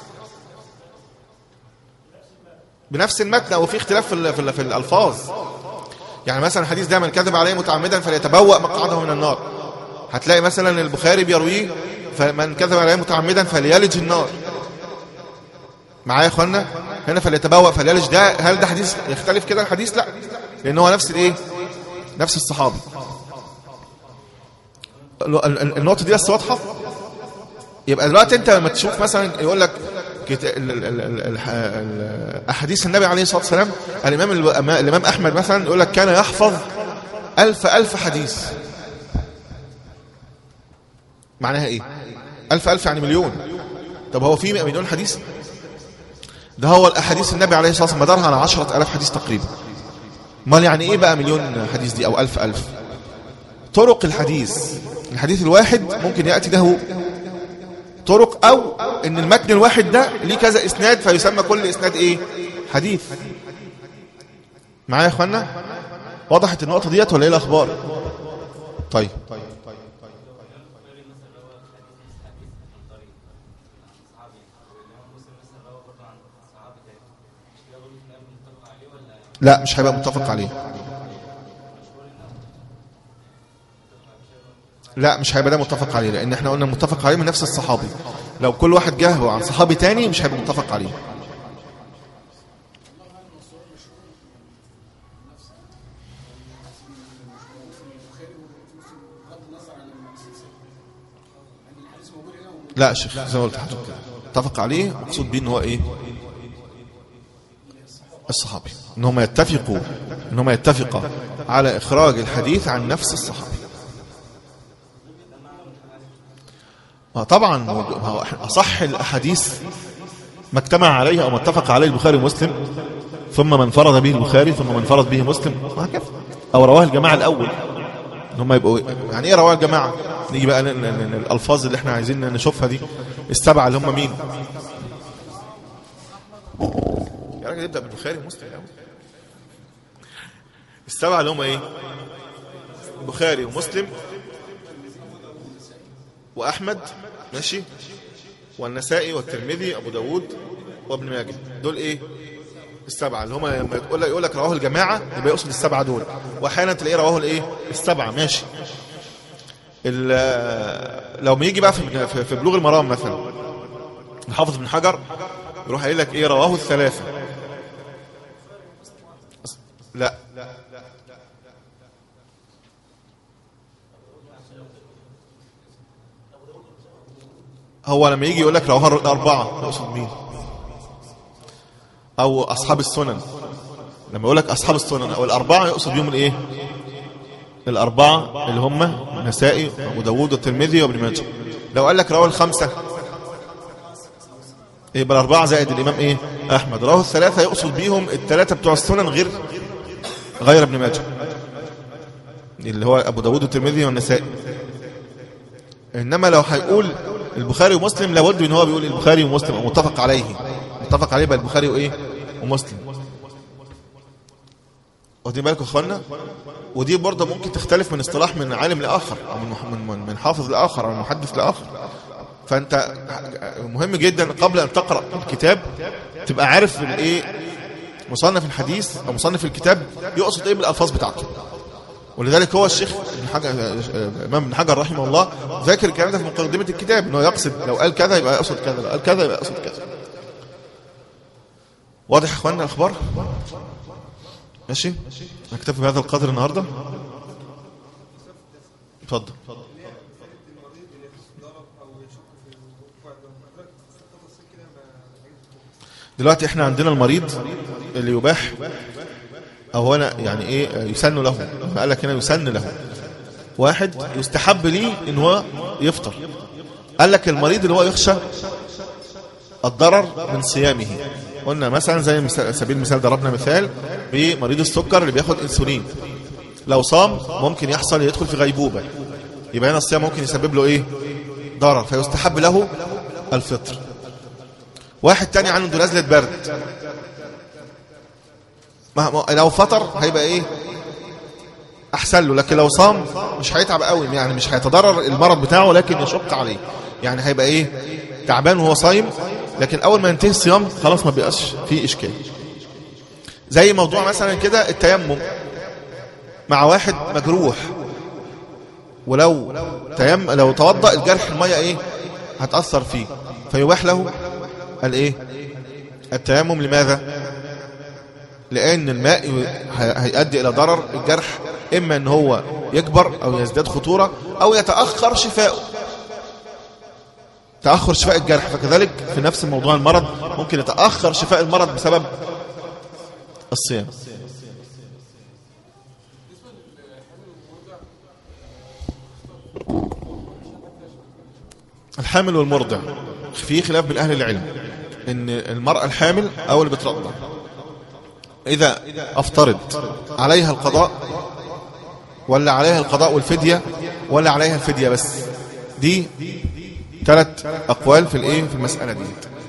بنفس المتن او في اختلاف في, ال- في, ال- في الالفاظ يعني مثلا الحديث ده من كذب عليه متعمدا فليتبوأ مقعده من النار هتلاقي مثلا البخاري بيرويه فمن كذب عليه متعمدا فليلج النار معايا يا اخوانا هنا فليتبوأ فليلج ده هل ده حديث يختلف كده الحديث لا لان هو نفس الايه نفس الصحابي ال- ال- النقطه دي بس واضحه يبقى دلوقتي انت لما تشوف مثلا يقول لك كت- ال- ال- ال- ال- الح- ال- احاديث النبي عليه الصلاه والسلام الامام ال- الامام احمد مثلا يقول لك كان يحفظ ألف ألف حديث معناها ايه ألف ألف يعني مليون طب هو في مليون حديث ده هو الأحاديث النبي عليه الصلاة والسلام مدارها على عشرة ألاف حديث تقريبا امال يعني ايه بقى مليون حديث دي أو ألف ألف طرق الحديث الحديث الواحد ممكن يأتي له طرق أو إن المتن الواحد ده ليه كذا إسناد فيسمى كل إسناد إيه حديث معايا يا إخوانا وضحت النقطة ديت ولا إيه الأخبار طيب لا مش هيبقى متفق عليه لا مش هيبقى ده متفق عليه لان احنا قلنا متفق عليه من نفس الصحابي لو كل واحد جه عن صحابي تاني مش هيبقى متفق عليه لا يا شيخ زي ما قلت لحضرتك كده. اتفق عليه مقصود بيه ان هو ايه الصحابي ان هم يتفقوا ان هم يتفقوا على اخراج الحديث عن نفس الصحابي ما طبعا ما هو إحنا اصح الاحاديث ما اجتمع عليه او ما اتفق عليه البخاري ومسلم ثم من فرض به البخاري ثم من فرض به مسلم وهكذا او رواه الجماعه الاول ان هم يبقوا يعني ايه رواه الجماعه نيجي بقى ن- ن- ن- الالفاظ اللي احنا عايزين نشوفها دي السبعه اللي هم مين يا راجل ابدا بالبخاري ومسلم الاول السبعه اللي هم ايه البخاري ومسلم واحمد ماشي والنسائي والترمذي ابو داود وابن ماجه دول ايه السبعه اللي هم لما يقول لك يقول لك رواه الجماعه يبقى يقصد السبعه دول واحيانا تلاقيه رواه الايه السبعه ماشي ال- لو ما يجي بقى في في- في بلوغ المرام مثلا الحافظ بن حجر يروح قايل لك ايه رواه الثلاثه لا هو لما يجي يقول لك رواه الأربعة يقصد مين أو أصحاب السنن لما يقول لك أصحاب السنن أو الأربعة يقصد بيهم الإيه الأربعة اللي هم النسائي وأبو داوود والترمذي وابن ماجه لو قال لك رواه الخمسة يبقى الأربعة زائد الإمام إيه أحمد رواه الثلاثة يقصد بيهم الثلاثة بتوع السنن غير غير ابن ماجه اللي هو أبو داوود والترمذي والنسائي انما لو هيقول البخاري ومسلم لابد ان هو بيقول البخاري ومسلم أو متفق عليه متفق عليه بقى البخاري وايه ومسلم واخدين بالكم يا اخوانا ودي برضه ممكن تختلف من اصطلاح من عالم لاخر او من مح- من من- من حافظ لاخر او من محدث لاخر فانت مهم جدا قبل ان تقرا الكتاب تبقى عارف الايه مصنف الحديث او مصنف الكتاب يقصد ايه بالالفاظ بتاعته ولذلك هو الشيخ ابن حجر الامام ابن حجر رحمه الله ذاكر الكلام ده في مقدمه الكتاب انه يقصد لو قال كذا يبقى يقصد كذا لو قال كذا يبقى يقصد كذا واضح يا اخواننا الاخبار ماشي نكتفي بهذا القدر النهارده اتفضل دلوقتي احنا عندنا المريض اللي يباح او هنا يعني ايه يسن له قال لك هنا يسن له واحد يستحب ليه ان هو يفطر قال لك المريض اللي هو يخشى الضرر من صيامه قلنا مثلا زي مثال- سبيل المثال ضربنا مثال بمريض السكر اللي بياخد انسولين لو صام ممكن يحصل يدخل في غيبوبه يبقى هنا الصيام ممكن يسبب له ايه ضرر فيستحب له الفطر واحد تاني عنده نزله برد ما ما- لو فطر هيبقى ايه احسن له لكن لو صام مش هيتعب قوي يعني مش هيتضرر المرض بتاعه لكن يشق عليه يعني هيبقى ايه تعبان وهو صايم لكن اول ما ينتهي الصيام خلاص ما بيبقاش فيه اشكال زي موضوع مثلا كده التيمم مع واحد مجروح ولو تيم لو توضأ الجرح الميه ايه هتأثر فيه فيباح له الايه التيمم لماذا لان الماء ي- هي- هيؤدي الى ضرر الجرح اما ان هو يكبر او يزداد خطورة او يتأخر شفاؤه تأخر شفاء الجرح فكذلك في نفس موضوع المرض ممكن يتأخر شفاء المرض بسبب الصيام الحامل والمرضع في خلاف بين أهل العلم إن المرأة الحامل أو اللي بترضع إذا أفترض عليها القضاء ولا عليها القضاء والفدية ولا عليها الفدية بس دي ثلاث أقوال في الإيه في المسألة دي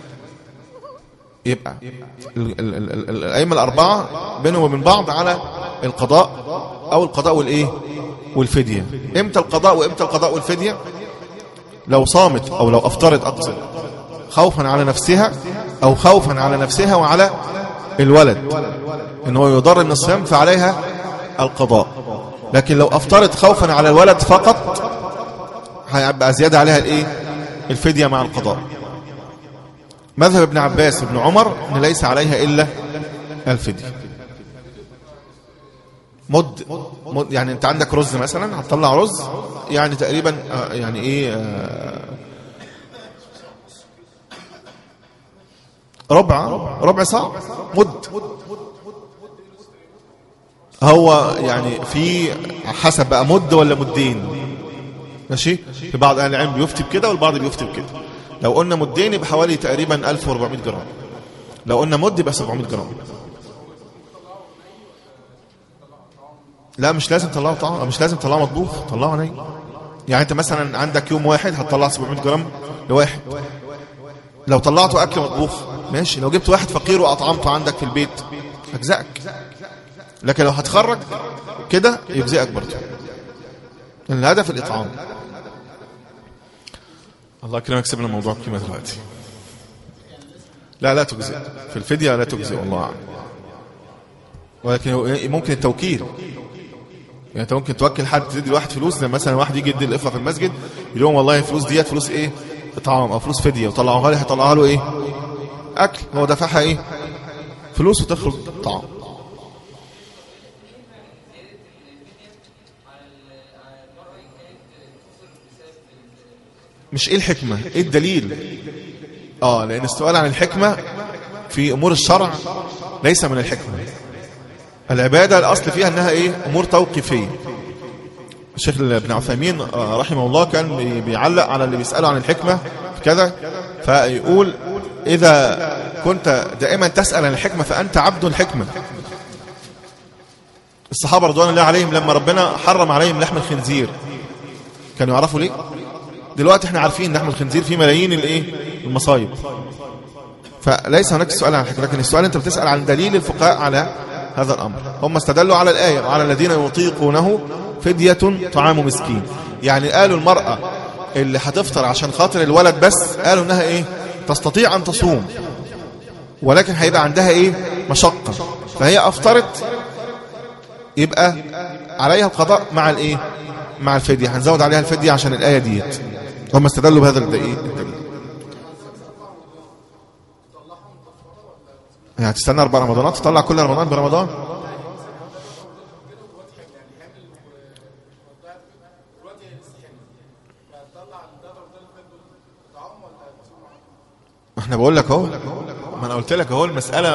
يبقى ال- ال- ال- ال- الأئمة الأربعة بينهم وبين بعض على القضاء أو القضاء والإيه والفدية إمتى القضاء وإمتى القضاء والفدية لو صامت أو لو أفطرت أقصد خوفا على نفسها أو خوفا على نفسها وعلى الولد إن هو يضر من الصيام فعليها القضاء لكن لو أفطرت خوفا على الولد فقط هيبقى زيادة عليها الإيه الفدية مع القضاء مذهب ابن عباس وابن عمر ان ليس عليها الا الفدية مد, مد يعني انت عندك رز مثلا هتطلع رز يعني تقريبا آه، يعني ايه آه، ربع ربع صاع مد هو يعني في حسب بقى مد ولا مدين ماشي في بعض اهل العلم بيفتي بكده والبعض بيفتي بكده لو قلنا مدين يبقى حوالي تقريبا 1400 جرام لو قلنا مد يبقى 700 جرام لا مش لازم تطلعه طعام مش لازم تطلعه مطبوخ طلعه ني يعني انت مثلا عندك يوم واحد هتطلع 700 جرام لواحد لو طلعته اكل مطبوخ ماشي لو جبت واحد فقير واطعمته عندك في البيت اجزائك لكن لو هتخرج كده يجزئك برضه لأن الهدف الاطعام الله يكرمك سيبنا موضوع القيمة دلوقتي لا لا تجزئ في الفدية لا تجزئ والله أعلم ولكن هو- ممكن التوكيل يعني انت ممكن توكل حد تدي واحد فلوس زي مثلا واحد يجي يدي الإخوة في المسجد يقول لهم والله الفلوس ديت فلوس ايه اطعام او فلوس فدية وطلعوها لي هيطلعها له ايه اكل هو دفعها ايه فلوس وتخرج طعام مش ايه الحكمة ايه الدليل اه لان السؤال عن الحكمة في امور الشرع ليس من الحكمة العبادة الاصل فيها انها ايه امور توقيفية الشيخ ابن عثيمين آه، رحمه الله كان بي- بيعلق على اللي بيسأله عن الحكمة في كذا فيقول اذا كنت دائما تسأل عن الحكمة فانت عبد الحكمة الصحابة رضوان الله عليهم لما ربنا حرم عليهم لحم الخنزير كانوا يعرفوا ليه دلوقتي احنا عارفين ان لحم الخنزير فيه ملايين الايه المصايب فليس هناك سؤال عن الحكمة لكن السؤال انت بتسأل عن دليل الفقهاء على هذا الامر هم استدلوا على الآية وعلى الذين يطيقونه فدية طعام مسكين يعني قالوا المرأة اللي هتفطر عشان خاطر الولد بس قالوا انها ايه تستطيع ان تصوم ولكن هيبقى عندها ايه مشقة فهي افطرت يبقى عليها القضاء مع الايه مع الفدية هنزود عليها الفدية عشان الآية ديت هم استدلوا بهذا الدليل يعني هتستنى أربع رمضانات تطلع كل رمضان برمضان ما احنا بقول لك اهو ما انا قلت لك اهو المسألة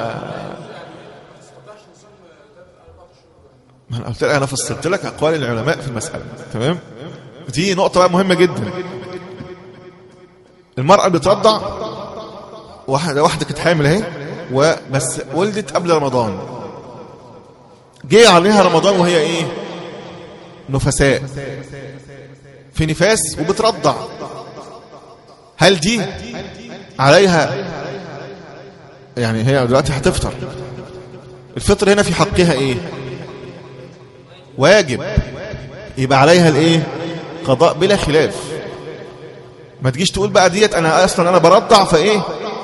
ما انا قلت لك انا فصلت لك اقوال العلماء في المسألة تمام دي نقطة بقى مهمة جدا المرأة اللي بترضع واحدة واحدة كانت حامل اهي وبس ولدت قبل رمضان جه عليها رمضان وهي ايه نفساء في نفاس وبترضع هل دي عليها يعني هي دلوقتي هتفطر الفطر هنا في حقها ايه واجب يبقى عليها الايه قضاء بلا خلاف ما تجيش تقول بقى ديت انا اصلا انا برضع فايه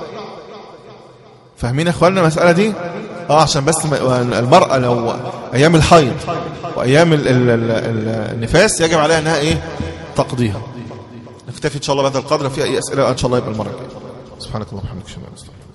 فاهمين يا اخواننا المساله دي اه عشان بس م- المراه لو ايام الحيض وايام ال ال ال ال النفاس يجب عليها انها ايه تقضيها نكتفي ان شاء الله بهذا القدر في اي اسئله ان شاء الله يبقى المره الجايه سبحانك اللهم وبحمدك اشهد ان لا اله الا انت